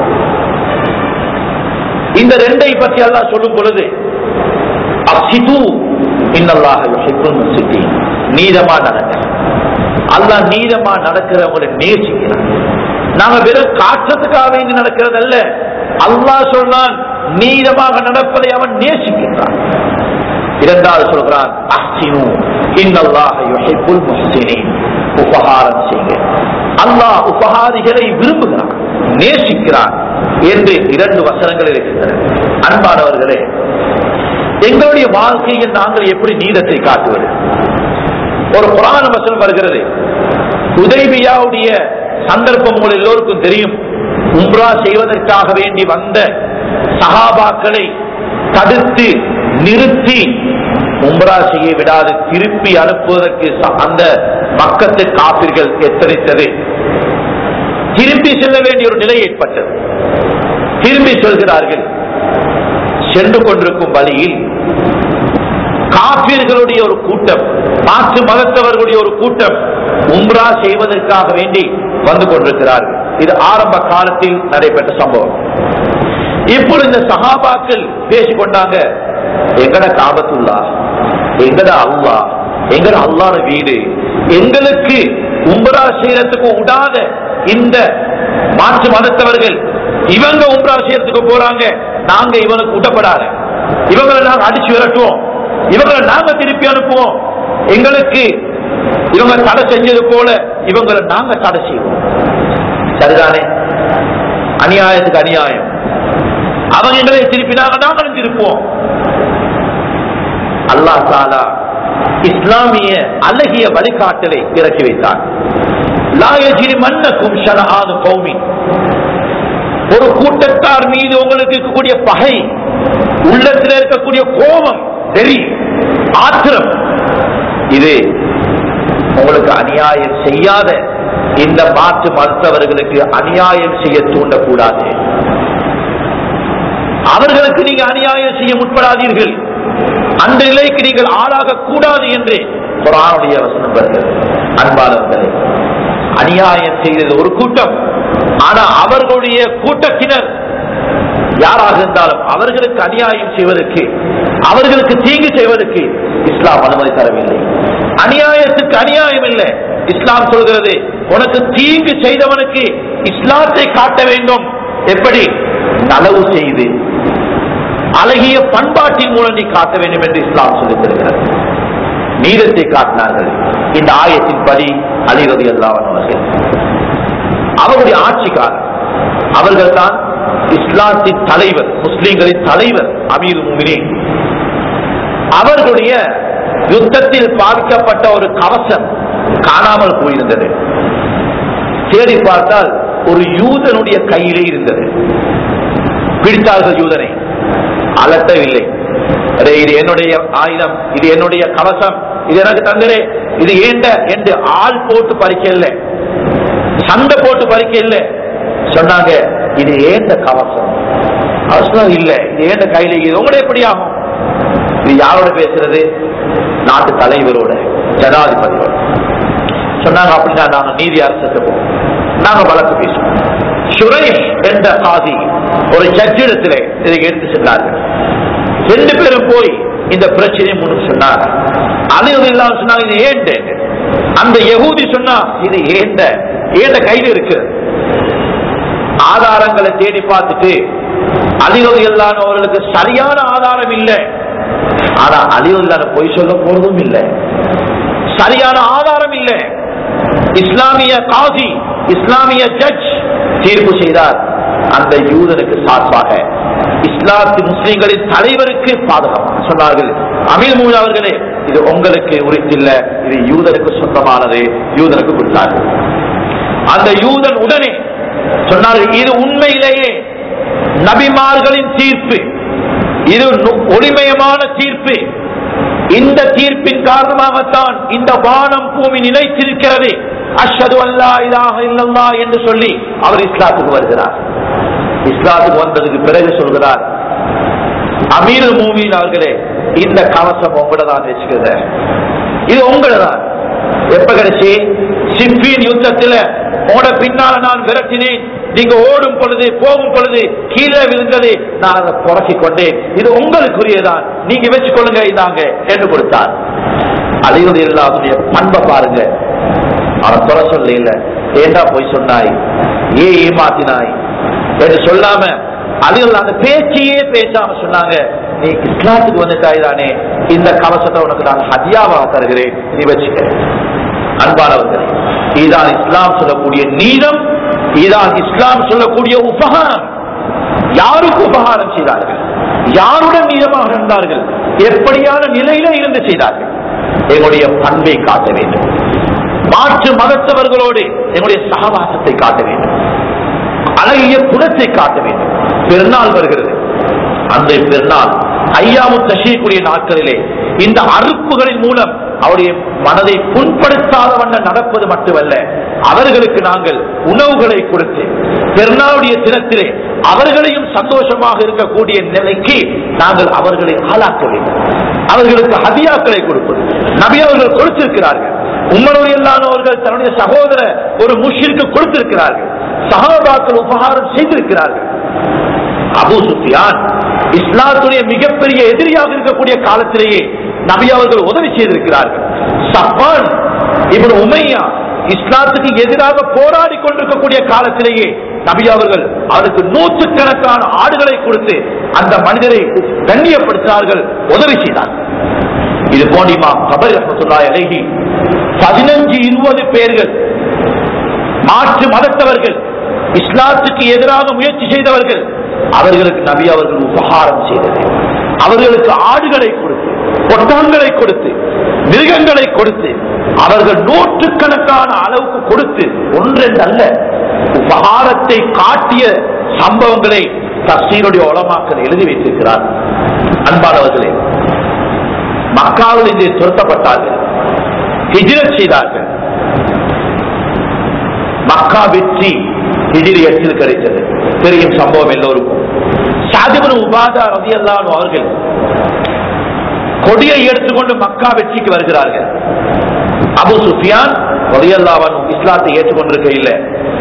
இந்த ரெண்டை பற்றி அல்லாஹ் சொல்லும் பொழுது அப்சிது இன்னல்லாஹ யுஹிப்புல் முஃசித்தீன் நீதமா நடக்க அல்லாஹ் நீதமா நடக்கிறவங்களை நேசிக்கிறான் நாம வெறும் காற்றத்துக்காக வேண்டி நடக்கிறது அல்ல அல்லாஹ் சொல்றான் நீதமாக நடப்பதை அவன் நேசிக்கின்றான் இரண்டாவது சொல்கிறான் அஹ்சினு இன்னல்லாஹ யுஹிப்புல் முஹ்சினீன் உபகாரம் செய்க அல்லாஹ் உபகாரிகளை விரும்புகிறான் நேசிக்கிறான் என்று இரண்டு வசனங்கள் இருக்கின்றன அன்பானவர்களே எங்களுடைய வாழ்க்கையில் நாங்கள் எப்படி நீதத்தை காட்டுவது ஒரு புராண வசனம் வருகிறது உதய்பியாவுடைய சந்தர்ப்பம் உங்கள் எல்லோருக்கும் தெரியும் உம்ரா செய்வதற்காக வேண்டி வந்த சகாபாக்களை தடுத்து நிறுத்தி உம்ரா செய்ய விடாது திருப்பி அனுப்புவதற்கு ச- அந்த மக்கத்து காப்பிர்கள் எத்தனித்தது திரும்பி செல்ல வேண்டிய ஒரு நிலை ஏற்பட்டது திரும்பி சொல்கிறார்கள் சென்று கொண்டிருக்கும் வழியில் காப்பீர்களுடைய ஒரு கூட்டம் மாற்று மதத்தவர்களுடைய ஒரு கூட்டம் உம்ரா செய்வதற்காக வேண்டி வந்து கொண்டிருக்கிறார்கள் இது ஆரம்ப காலத்தில் நடைபெற்ற சம்பவம் இப்பொழுது இந்த சகாபாக்கள் பேசிக்கொண்டாங்க எங்கட காபத்துல்லா எங்கட அல்லா எங்கட அல்லாத வீடு எங்களுக்கு உம்ரா செய்யறதுக்கு விடாத இந்த மாற்று மதத்தவர்கள் இவங்க உம்ரா செய்யறதுக்கு போறாங்க நாங்க இவனுக்கு விடப்படாத இவங்களை நாங்க அடிச்சு விரட்டுவோம் இவங்களை நாங்க திருப்பி அனுப்புவோம் எங்களுக்கு இவங்க தடை செஞ்சது போல இவங்களை நாங்க தடை செய்வோம் சரிதானே அநியாயத்துக்கு அநியாயம் அவங்க எங்களை திருப்பினாங்க நாங்களும் திருப்போம் அல்லாஹ் தாலா இஸ்லாமிய அழகிய வழிகாட்டலை இறக்கி வைத்தார் லாயஜிரி மன்னக்கும் ஷனஆனு கௌமி ஒரு கூட்டத்தார் மீது உங்களுக்கு இருக்கக்கூடிய பகை உள்ளத்தில் இருக்கக்கூடிய கோபம் வெறி ஆத்திரம் இது உங்களுக்கு அநியாயம் செய்யாத இந்த மாற்று மருத்துவர்களுக்கு அநியாயம் செய்ய தூண்டக்கூடாது அவர்களுக்கு நீங்க அநியாயம் செய்ய முற்படாதீர்கள் அந்த நிலைக்கு நீங்கள் ஆளாக கூடாது என்று குரானுடைய வசனம் வருகிறது அன்பாளர்களே அநியாயம் செய்தது ஒரு கூட்டம் ஆனா அவர்களுடைய கூட்டத்தினர் யாராக இருந்தாலும் அவர்களுக்கு அநியாயம் செய்வதற்கு அவர்களுக்கு தீங்கு செய்வதற்கு இஸ்லாம் அனுமதி தரவில்லை அநியாயத்துக்கு அநியாயம் இல்லை இஸ்லாம் சொல்கிறது உனக்கு தீங்கு செய்தவனுக்கு இஸ்லாத்தை காட்ட வேண்டும் எப்படி நலவு செய்து அழகிய பண்பாட்டின் மூலம் நீ காட்ட வேண்டும் என்று இஸ்லாம் சொல்லித் தருகிறது நீதத்தை காட்டினார்கள் இந்த ஆயத்தின் படி அலிரதி அல்லாவன் அவர்கள் அவருடைய ஆட்சி காலம் அவர்கள் தான் இஸ்லாத்தின் தலைவர் முஸ்லிம்களின் தலைவர் அமீர் முமினீன் அவர்களுடைய யுத்தத்தில் பாதிக்கப்பட்ட ஒரு கவசம் காணாமல் போயிருந்தது தேடி பார்த்தால் ஒரு யூதனுடைய கையிலே இருந்தது பிடித்தார்கள் யூதனை அலட்டவில்லை அடே இது என்னுடைய ஆயுதம் இது என்னுடைய கவசம் இது எனக்கு தந்தரே இது ஏண்ட என்று ஆள் போட்டு பறிக்கல சண்டை போட்டு பறிக்கல சொன்னாங்க இது ஏண்ட கவசம் அவசரம் இல்ல இது ஏண்ட கையில இது உங்களோட எப்படி ஆகும் இது யாரோட பேசுறது நாட்டு தலைவரோட ஜனாதிபதியோட சொன்னாங்க அப்படின்னா நாங்க நீதி அரசுக்கு போவோம் நாங்க வழக்கு பேசுவோம் சுரேஷ் என்ற காதி ஒரு ஜட்ஜிடத்திலே இதை எடுத்து சென்றார்கள் ரெண்டு பேரும் போய் இந்த பிரச்சனையை முன்னு சொன்னாங்க அழிவு இல்லாம சொன்னாங்க இது ஏண்ட அந்த யகூதி சொன்னா இது ஏண்ட ஏண்ட கையில் இருக்கு ஆதாரங்களை தேடி பார்த்துட்டு அழிவு இல்லாதவர்களுக்கு சரியான ஆதாரம் இல்லை ஆனா அழிவு இல்லாத பொய் சொல்ல போறதும் இல்லை சரியான ஆதாரம் இல்லை இஸ்லாமிய காசி இஸ்லாமிய ஜட்ஜ் தீர்ப்பு செய்தார் அந்த யூதனுக்கு சார்பாக இஸ்லாத்து முஸ்லிம்களின் தலைவருக்கு பாதுகாப்பு சொன்னார்கள் அமீர் மூல அவர்களே இது உங்களுக்கு உரித்தில்ல இது யூதனுக்கு சொந்தமானது யூதனுக்கு கொடுத்தார்கள் அந்த யூதன் உடனே சொன்னார்கள் இது உண்மையிலேயே நபிமார்களின் தீர்ப்பு இது நு- ஒளிமயமான தீர்ப்பு இந்த தீர்ப்பின் காரணமாகத்தான் இந்த வானம் பூமி நிலைத்திருக்கிறது அஷ்ஹது அல்லா இலாஹ இல்லல்லாஹ் என்று சொல்லி அவர் இஸ்லாத்துக்கு வருகிறார் இஸ்லாத்துக்கு வந்ததுக்கு பிறகு சொல்கிறார் அமீர் மூமின் அவர்களே இந்த கவசம் உங்களதான் வச்சுக்கிறத இது உங்களதான் எப்ப கிடைச்சி சிப்பியின் யுத்தத்துல ஓட பின்னால நான் விரட்டினேன் நீங்க ஓடும் பொழுது போகும் பொழுது கீழே விழுந்தது நான் அதை புறக்கிக் கொண்டேன் இது உங்களுக்குரியதான் நீங்க வச்சுக்கொள்ளுங்க இதாங்க என்று கொடுத்தார் அழிவது இல்லாதுடைய பண்பை பாருங்க அவன் தொலை சொல்ல இல்ல ஏண்டா போய் சொன்னாய் ஏ ஏமாத்தினாய் என்று சொல்லாம அதுகள் அந்த பேச்சையே பேசாம சொன்னாங்க நீ இஸ்லாத்துக்கு வந்துட்டாய் தானே இந்த கவசத்தை உனக்கு நான் ஹதியாவாக தருகிறேன் நீ வச்சுக்க அன்பானவர்களே இதுதான் இஸ்லாம் சொல்லக்கூடிய நீதம் இதுதான் இஸ்லாம் சொல்லக்கூடிய உபகாரம் யாருக்கு உபகாரம் செய்தார்கள் யாருடன் நீதமாக இருந்தார்கள் எப்படியான நிலையில இருந்து செய்தார்கள் எங்களுடைய பண்பை காட்ட வேண்டும் மாற்று மதத்தவர்களோடு எங்களுடைய சகவாசத்தை காட்ட வேண்டும் அழகிய குணத்தை காட்ட வேண்டும் பெருநாள் வருகிறது அந்த பெருநாள் ஐயாமு தஷீக்குரிய நாட்களிலே இந்த அறுப்புகளின் மூலம் அவருடைய மனதை புண்படுத்தாத வண்ணம் நடப்பது மட்டுமல்ல அவர்களுக்கு நாங்கள் உணவுகளை கொடுத்து பெருநாளுடைய தினத்திலே அவர்களையும் சந்தோஷமாக இருக்கக்கூடிய நிலைக்கு நாங்கள் அவர்களை ஆளாக்க வேண்டும் அவர்களுக்கு ஹதியாக்களை கொடுப்பது நபி அவர்கள் கொடுத்திருக்கிறார்கள் உம்மனவர்கள் தன்னுடைய சகோதர ஒரு முஷிற்கு கொடுத்திருக்கிறார்கள் சகாபாக்கள் உபகாரம் செய்திருக்கிறார்கள் அபு சுஃபியான் இஸ்லாத்துடைய மிகப்பெரிய எதிரியாக இருக்கக்கூடிய காலத்திலேயே நபி அவர்கள் உதவி செய்திருக்கிறார்கள் சப்பான் இவன் உமையா இஸ்லாத்துக்கு எதிராக போராடி கொண்டிருக்கக்கூடிய காலத்திலேயே நபி அவர்கள் அவருக்கு நூற்றுக்கணக்கான ஆடுகளை கொடுத்து அந்த மனிதரை கண்ணியப்படுத்தினார்கள் உதவி செய்தார்கள் இது போனிமா கபர் ரஹமத்துல்லாய் அழகி பதினஞ்சு இருபது பேர்கள் மாற்று மதத்தவர்கள் இஸ்லாத்துக்கு எதிராக முயற்சி செய்தவர்கள் அவர்களுக்கு நபி அவர்கள் உபகாரம் செய்தது அவர்களுக்கு ஆடுகளை கொடுத்து ஒட்டகங்களை கொடுத்து மிருகங்களை கொடுத்து அவர்கள் நூற்றுக்கணக்கான அளவுக்கு கொடுத்து ஒன்றென்று அல்ல உபகாரத்தை காட்டிய சம்பவங்களை தஸ்தீருடைய உலமாக்கள் எழுதி வைத்திருக்கிறார் அன்பானவர்களே மக்காவில் இன்று துரத்தப்பட்டார்கள் ஹிஜ்ரத் செய்தார்கள் மக்கா வெற்றி ஹிஜிரி எட்டில் கிடைத்தது தெரியும் சம்பவம் எல்லோருக்கும் சாதிபுரம் உபாதா ரதியல்லான் அவர்கள் கொடியை எடுத்துக்கொண்டு மக்கா வெற்றிக்கு வருகிறார்கள் அபு சுஃபியான் ரதியல்லாவன் இஸ்லாத்தை ஏற்றுக்கொண்டிருக்க இல்லை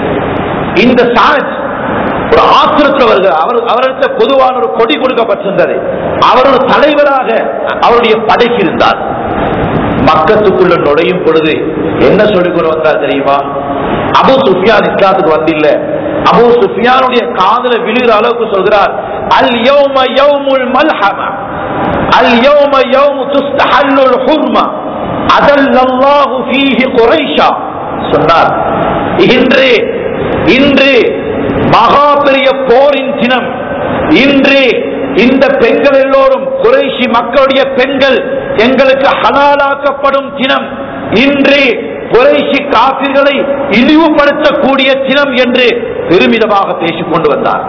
இந்த சாத் ஒரு ஆத்திரத்தில் வருகிறார் அவர் அவரிடத்த பொதுவான ஒரு கொடி கொடுக்கப்பட்டிருந்தது அவர் ஒரு தலைவராக அவருடைய படைக்கு இருந்தார் மக்கத்துக்குள்ள நுழையும் பொழுது என்ன சொல்லிக் கொண்டு வந்தார் தெரியுமா அபு சுஃபியான் இஸ்லாத்துக்கு வந்தில்ல அபு சுஃபியானுடைய காதல விழுகிற அளவுக்கு சொல்கிறார் அல் யௌம யௌமுல் மல்ஹமா அல் யௌம யௌமு துஸ்தஹல்லுல் ஹுர்மா அதல்லல்லாஹு ஃபீஹி குரைஷா சொன்னார் இன்று இன்று மகா பெரிய போரின் தினம் இன்று இந்த பெண்கள் எல்லோரும் குறைஷி மக்களுடைய பெண்கள் எங்களுக்கு ஹலாலாக்கப்படும் தினம் இன்று குறைஷி காபிர்களை இழிவுபடுத்தக்கூடிய தினம் என்று பெருமிதமாக பேசிக் கொண்டு வந்தார்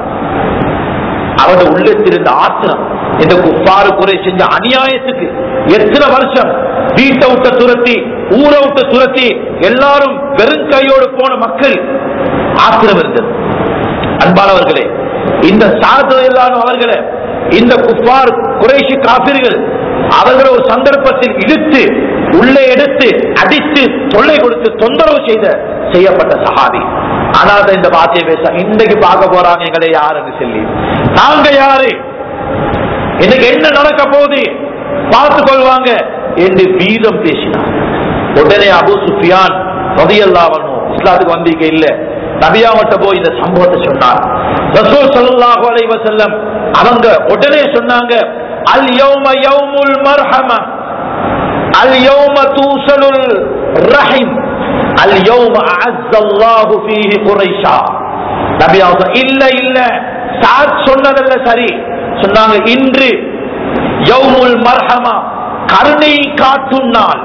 அவருடைய உள்ளத்தில் இருந்த ஆத்திரம் இந்த குப்பாறு குறை செஞ்ச அநியாயத்துக்கு எத்தனை வருஷம் வீட்டை விட்ட துரத்தி ஊரை விட்ட துரத்தி எல்லாரும் வெறும் கையோடு போன மக்கள் ஆத்திரம் இருந்தது அன்பானவர்களே இந்த சாதனையிலான அவர்களை இந்த குப்பார் குறைஷி காபிர்கள் அவர்கள் ஒரு சந்தர்ப்பத்தில் இழுத்து உள்ளே எடுத்து அடித்து தொல்லை கொடுத்து தொந்தரவு செய்த செய்யப்பட்ட சஹாபி ஆனால் அதை இந்த வார்த்தையை பேச இன்றைக்கு பார்க்க போறாங்க எங்களை யாருன்னு சொல்லி நாங்க யாரு இன்னைக்கு என்ன நடக்க போகுது பார்த்து கொள்வாங்க என்று வீதம் பேசினார் உடனே அபு சுஃபியான் ரதியல்லாவனும் இஸ்லாத்துக்கு வந்தீங்க இல்ல நபியாவட்ட போய் இந்த சம்பவத்தை சொன்னார் ரசூல் ஸல்லல்லாஹு அலைஹி வஸல்லம் அவங்க உடனே சொன்னாங்க அல் யௌம யௌமுல் மர்ஹம அல் யௌம தூசலுல் ரஹிம் அல் யௌம அஅஸ்ஸல்லாஹு ஃபீஹி குரைஷா நபி அவங்க இல்ல இல்ல சாத் சொன்னதல்ல சரி சொன்னாங்க இன்று யௌமுல் மர்ஹமா கருணை காட்டும் நாள்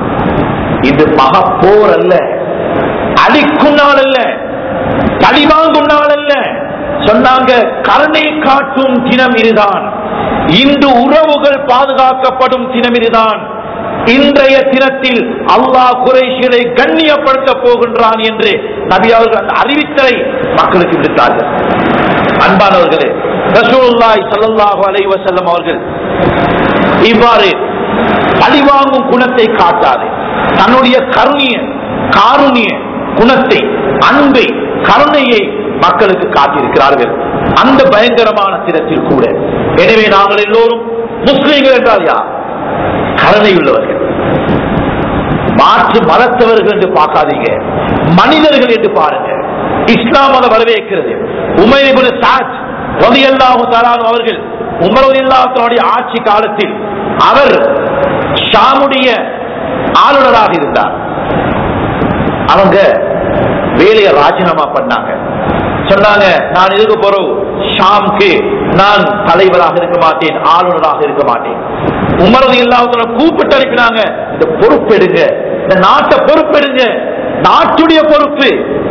இது மகா போர் அல்ல அழிக்கும் நாள் அல்ல பழிவாங்கும் நாள் அல்ல சொன்னாங்க கருணை காட்டும் தினம் இதுதான் இன்று உறவுகள் பாதுகாக்கப்படும் தினம் இதுதான் இன்றைய தினத்தில் அல்லாஹ் குறைஷிகளை கண்ணியப்படுத்த போகின்றான் என்று நபி அவர்கள் அந்த அறிவித்தலை மக்களுக்கு விடுத்தார்கள் அன்பானவர்களே ரசூலுல்லாஹி ஸல்லல்லாஹு அலைஹி வஸல்லம் அவர்கள் இவ்வாறு பழிவாங்கும் குணத்தை காட்டாது தன்னுடைய கருணிய காருணிய குணத்தை அன்பை கருணையை மக்களுக்கு காட்டியிருக்கிறார்கள் அந்த பயங்கரமான தினத்தில் கூட எனவே நாங்கள் எல்லோரும் முஸ்லீம்கள் என்றால் யார் கருணை உள்ளவர்கள் மாற்று மதத்தவர்கள் என்று பார்க்காதீங்க மனிதர்கள் என்று பாருங்க இஸ்லாம் அதை வரவேற்கிறது உமைபுல் சாத் ரலியல்லாஹு தஆலா அவர்கள் உமர் ரலியல்லாஹுடைய ஆட்சி காலத்தில் அவர் ஷாமுடைய ஆளுநராக இருந்தார் அவங்க வேலையை ராஜினாமா பண்ணாங்க சொன்னாங்க நான் இதுக்கு பிறகு ஷாம்க்கு நான் தலைவராக இருக்க மாட்டேன் ஆளுநராக இருக்க மாட்டேன் உமரது இல்லாத கூப்பிட்டு அனுப்பினாங்க இந்த பொறுப்பெடுங்க இந்த நாட்டை பொறுப்பெடுங்க நாட்டுடைய பொறுப்பு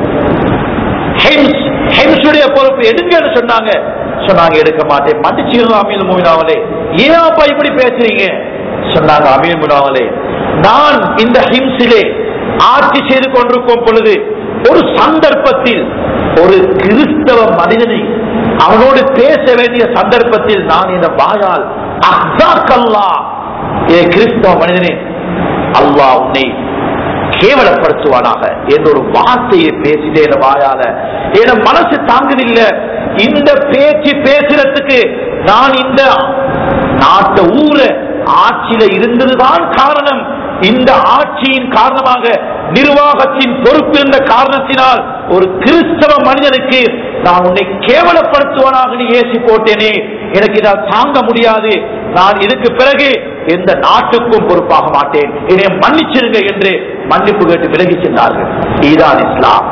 ஹெம்ஸ் ஹெம்ஸுடைய பொறுப்பு எடுங்கன்னு சொன்னாங்க சொன்னாங்க எடுக்க மாட்டேன் மன்னிச்சிருந்தோம் அமீர் மூவினாவலே ஏன் அப்பா இப்படி பேசுறீங்க சொன்னாங்க அமீர் மூவினாவலே நான் இந்த ஹிம்ஸிலே ஆட்சி செய்து கொண்டிருக்கும் பொழுது ஒரு சந்தர்ப்பத்தில் ஒரு கிறிஸ்தவ மனிதனை அவனோடு பேச வேண்டிய சந்தர்ப்பத்தில் நான் இந்த வாயால் அஹ்ஸாக்கல்லா ஏ கிறிஸ்தவ மனிதனே அல்லாஹ் உன்னை கேவலப்படுத்துவானாக என்ற ஒரு வார்த்தையை பேசிட்டேன் வாயால என் மனசு தாங்குதில்ல இந்த பேச்சு பேசுறதுக்கு நான் இந்த நாட்ட ஊர ஆட்சியில இருந்ததுதான் காரணம் இந்த ஆட்சியின் காரணமாக நிர்வாகத்தின் பொறுப்பு இருந்த காரணத்தினால் ஒரு கிறிஸ்தவ மனிதனுக்கு நான் உன்னை கேவலப்படுத்துவனாக நீ ஏசி போட்டேனே எனக்கு இதால் தாங்க முடியாது நான் இதுக்கு பிறகு எந்த நாட்டுக்கும் பொறுப்பாக மாட்டேன் என்னை மன்னிச்சிருங்க என்று மன்னிப்பு கேட்டு விலகி சென்றார்கள் இதுதான் இஸ்லாம்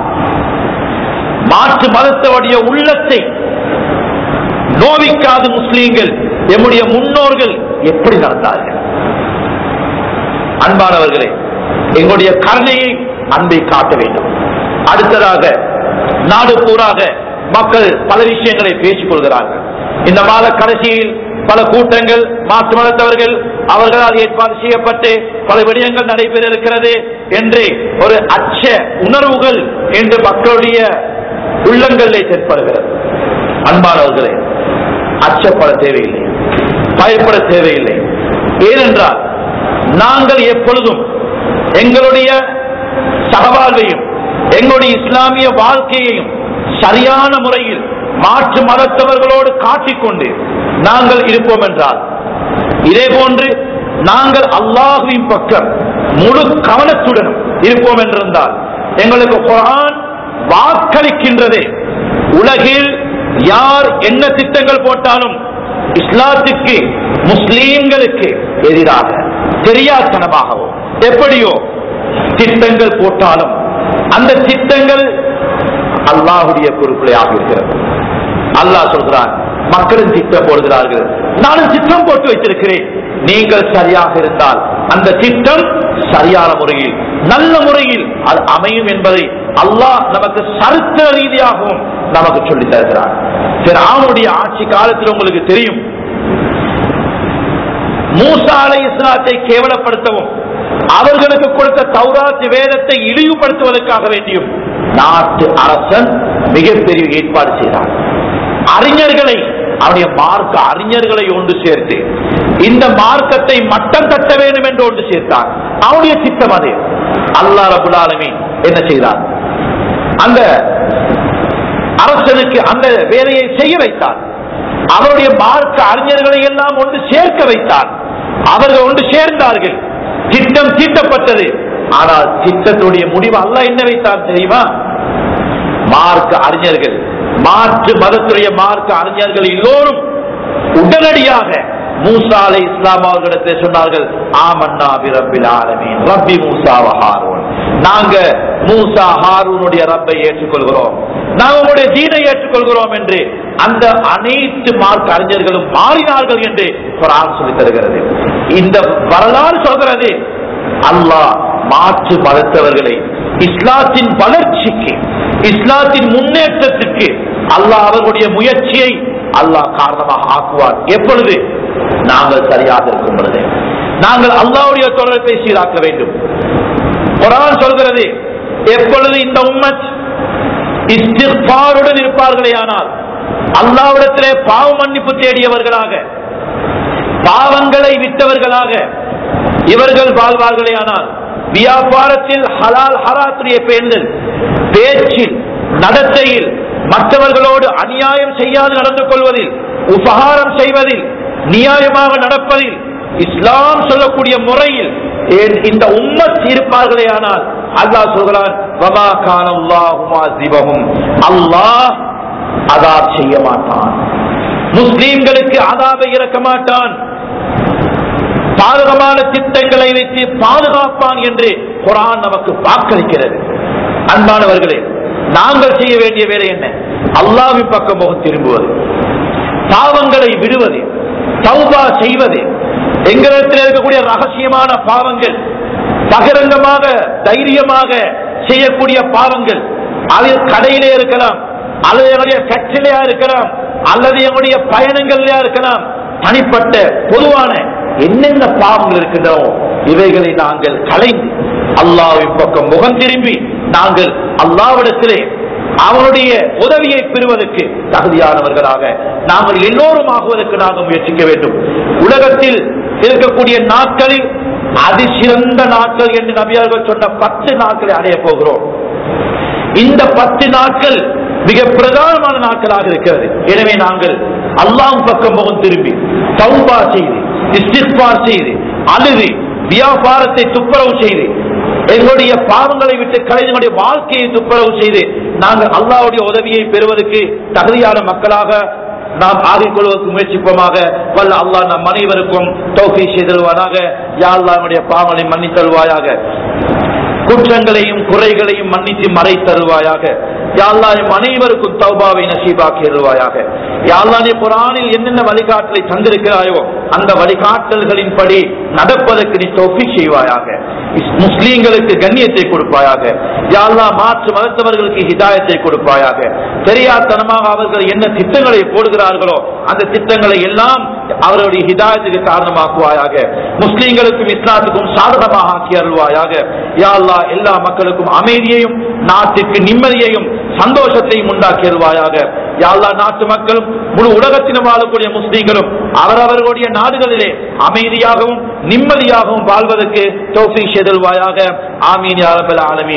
மாற்று மதத்தவுடைய உள்ளத்தை நோவிக்காத முஸ்லீம்கள் எம்முடைய முன்னோர்கள் எப்படி நடந்தார்கள் அன்பானவர்களே எங்களுடைய கருணையை அன்பை காட்ட வேண்டும் அடுத்ததாக நாடு பூராக மக்கள் பல விஷயங்களை பேசிக் கொள்கிறார்கள் இந்த மாத கடைசியில் பல கூட்டங்கள் மாற்று மதத்தவர்கள் அவர்களால் ஏற்பாடு செய்யப்பட்டு பல விடயங்கள் நடைபெற இருக்கிறது என்று ஒரு அச்ச உணர்வுகள் என்று மக்களுடைய உள்ளங்களிலே தென்படுகிறது அன்பானவர்களே அச்சப்பட தேவையில்லை பயப்பட தேவையில்லை ஏனென்றால் நாங்கள் எப்பொழுதும் எங்களுடைய சகவாழ்வையும் எங்களுடைய இஸ்லாமிய வாழ்க்கையையும் சரியான முறையில் மாற்று மதத்தவர்களோடு காட்டிக்கொண்டு நாங்கள் இருப்போம் என்றால் இதே போன்று நாங்கள் அல்லாஹுவின் பக்கம் முழு கவனத்துடனும் இருப்போம் என்றிருந்தால் எங்களுக்கு குரான் வாக்களிக்கின்றது உலகில் யார் என்ன திட்டங்கள் போட்டாலும் இஸ்லாத்துக்கு முஸ்லீம்களுக்கு எதிராக தெரியாதனமாகவோ எப்படியோ திட்டங்கள் போட்டாலும் அந்த திட்டங்கள் அல்லாஹுடைய பொறுப்பிலையாக இருக்கிறது அல்லாஹ் சொல்கிறான் மக்களும் திட்டம் போடுகிறார்கள் நானும் திட்டம் போட்டு வைத்திருக்கிறேன் நீங்கள் சரியாக இருந்தால் அந்த திட்டம் சரியான முறையில் நல்ல முறையில் அது அமையும் என்பதை அல்லாஹ் நமக்கு சரித்திர ரீதியாகவும் நமக்கு சொல்லித் தருகிறார் அவனுடைய ஆட்சி காலத்தில் உங்களுக்கு தெரியும் மூசா அலை இஸ்லாத்தை கேவலப்படுத்தவும் அவர்களுக்கு கொடுத்த தௌராத் வேதத்தை இழிவுபடுத்துவதற்காக வேண்டியும் நாட்டு அரசன் மிகப்பெரிய ஏற்பாடு செய்தார் அறிஞர்களை அவருடைய மார்க்க அறிஞர்களை ஒன்று சேர்த்து இந்த மார்க்கத்தை மட்டம் தட்ட வேண்டும் என்று ஒன்று சேர்த்தார் அவனுடைய திட்டம் அது அல்லா ரபுல் ஆலமீன் என்ன செய்தார் அந்த அரசனுக்கு அந்த வேலையை செய்ய வைத்தார் அவருடைய மார்க்க அறிஞர்களை எல்லாம் ஒன்று சேர்க்க வைத்தார் அவர்கள் ஒன்று சேர்ந்தார்கள் திட்டம் தீட்டப்பட்டது ஆனால் திட்டத்துடைய முடிவு அல்ல என்ன வைத்தார் தெரியுமா மார்க்க அறிஞர்கள் மாற்று மதத்துடைய மார்க்க அறிஞர்கள் எல்லோரும் உடனடியாக மூசா அலை இஸ்லாம் அவர்களிடத்தில் சொன்னார்கள் ஆமன்னா பிரபில் ஆலமீன் ரப்பி மூசா ஹாரூன் நாங்க மூசா ஹாரூனுடைய ரப்பை ஏற்றுக்கொள்கிறோம் நாங்க உங்களுடைய தீனை ஏற்றுக்கொள்கிறோம் என்று அந்த அனைத்து மார்க் அறிஞர்களும் மாறினார்கள் என்று குரான் சொல்லி தருகிறது இந்த வரலாறு சொல்கிறது அல்லாஹ் மாற்று மதத்தவர்களை இஸ்லாத்தின் வளர்ச்சிக்கு இஸ்லாத்தின் முன்னேற்றத்திற்கு அல்லாஹ் அவர்களுடைய முயற்சியை அல்லாஹ் காரணமாக ஆக்குவார் எப்பொழுது நாங்கள் சரியாக இருக்கும் பொழுது நாங்கள் அல்லாவுடைய தொடர்பை சீராக்க வேண்டும் குரான் சொல்கிறது எப்பொழுது இந்த உம்மத் இஸ்திஃபாருடன் இருப்பார்களே ஆனால் அல்லாவிடத்திலே பாவ மன்னிப்பு தேடியவர்களாக பாவங்களை விட்டவர்களாக இவர்கள் வாழ்வார்களே ஆனால் வியாபாரத்தில் ஹலால் ஹராத்துடைய பேணுதல் பேச்சில் நடத்தையில் மற்றவர்களோடு அநியாயம் செய்யாது நடந்து கொள்வதில் உபகாரம் செய்வதில் நியாயமாக நடப்பதில் இஸ்லாம் சொல்லக்கூடிய முறையில் ஏன் இந்த உம்மத் இருப்பார்களே ஆனால் அல்லாஹ் சொல்கிறான் வமா கானல்லாஹுமா சிவகும் அல்லாஹ் அதாப் செய்ய மாட்டான் முஸ்லீம்களுக்கு அதாபை இறக்க மாட்டான் பாதகமான திட்டங்களை வைத்து பாதுகாப்பான் என்று குரான் நமக்கு வாக்களிக்கிறது அன்பானவர்களே நாங்கள் செய்ய வேண்டிய வேலை என்ன அல்லாவின் பக்கம் முகம் திரும்புவது பாவங்களை விடுவது தௌபா செய்வது எங்களிடத்தில் இருக்கக்கூடிய ரகசியமான பாவங்கள் பகிரங்கமாக தைரியமாக செய்யக்கூடிய பாவங்கள் அது கடையிலே இருக்கலாம் அல்லது என்னுடைய ஃபேக்டரியா இருக்கலாம் அல்லது என்னுடைய பயணங்களிலே இருக்கலாம் தனிப்பட்ட பொதுவான என்னென்ன பாவங்கள் இருக்கின்றனோ இவைகளை நாங்கள் கலைந்து அல்லாவின் பக்கம் முகம் திரும்பி நாங்கள் அல்லாவிடத்திலே அவனுடைய உதவியை பெறுவதற்கு தகுதியானவர்களாக நாங்கள் எல்லோரும் ஆகுவதற்கு நாங்கள் முயற்சிக்க வேண்டும் உலகத்தில் இருக்கக்கூடிய நாட்களில் அதிசிறந்த நாட்கள் என்று நபியார்கள் சொன்ன பத்து நாட்களை அடைய போகிறோம் இந்த பத்து நாட்கள் மிக பிரதானமான நாட்களாக இருக்கிறது எனவே நாங்கள் அல்லாம் பக்கம் முகம் திரும்பி தௌபா செய்து இஸ்திஃபார் செய்து அழுது வியாபாரத்தை துப்புரவு செய்து எங்களுடைய பாவங்களை விட்டு கலைஞனுடைய வாழ்க்கையை துப்புரவு செய்து நாங்கள் அல்லாவுடைய உதவியை பெறுவதற்கு தகுதியான மக்களாக நாம் ஆகிக் கொள்வதற்கு முயற்சிப்போமாக வல்ல அல்லாஹ் நம் அனைவருக்கும் தௌஃபீ செய்தல்வானாக யா அல்லாஹ் நம்முடைய பாவங்களை மன்னித்தல்வாயாக குற்றங்களையும் குறைகளையும் மன்னித்து மறை தருவாயாக யாழ்லா எம் அனைவருக்கும் தௌபாவை நசீபாக்கி அருள்வாயாக யாழ்லா நீ குரானில் என்னென்ன வழிகாட்டலை தந்திருக்கிறாயோ அந்த வழிகாட்டல்களின்படி நடப்பதற்கு நீ தொப்பி செய்வாயாக இஸ்- முஸ்லீம்களுக்கு கண்ணியத்தை கொடுப்பாயாக யாழ்லா மாற்று மதத்தவர்களுக்கு ஹிதாயத்தை கொடுப்பாயாக தெரியாதனமாக அவர்கள் என்ன திட்டங்களை போடுகிறார்களோ அந்த திட்டங்களை எல்லாம் அவர்களுடைய ஹிதாயத்துக்கு காரணமாக்குவாயாக முஸ்லீம்களுக்கும் இஸ்லாத்துக்கும் சாதகமாக ஆக்கி அருள்வாயாக யா அல்லாஹ் எல்லா மக்களுக்கும் அமைதியையும் நாட்டுக்கு நிம்மதியையும் சந்தோஷத்தையும் உண்டாக்கி அருள்வாயாக யா அல்லாஹ் நாட்டு மக்களும் முழு உலகத்திலும் வாழக்கூடிய முஸ்லீம்களும் அவரவர்களுடைய நாடுகளிலே அமைதியாகவும் நிம்மதியாகவும் வாழ்வதற்கு தௌஃபீக் செய்தல்வாயாக ஆமீன் யா ரப்பல் ஆலமீன்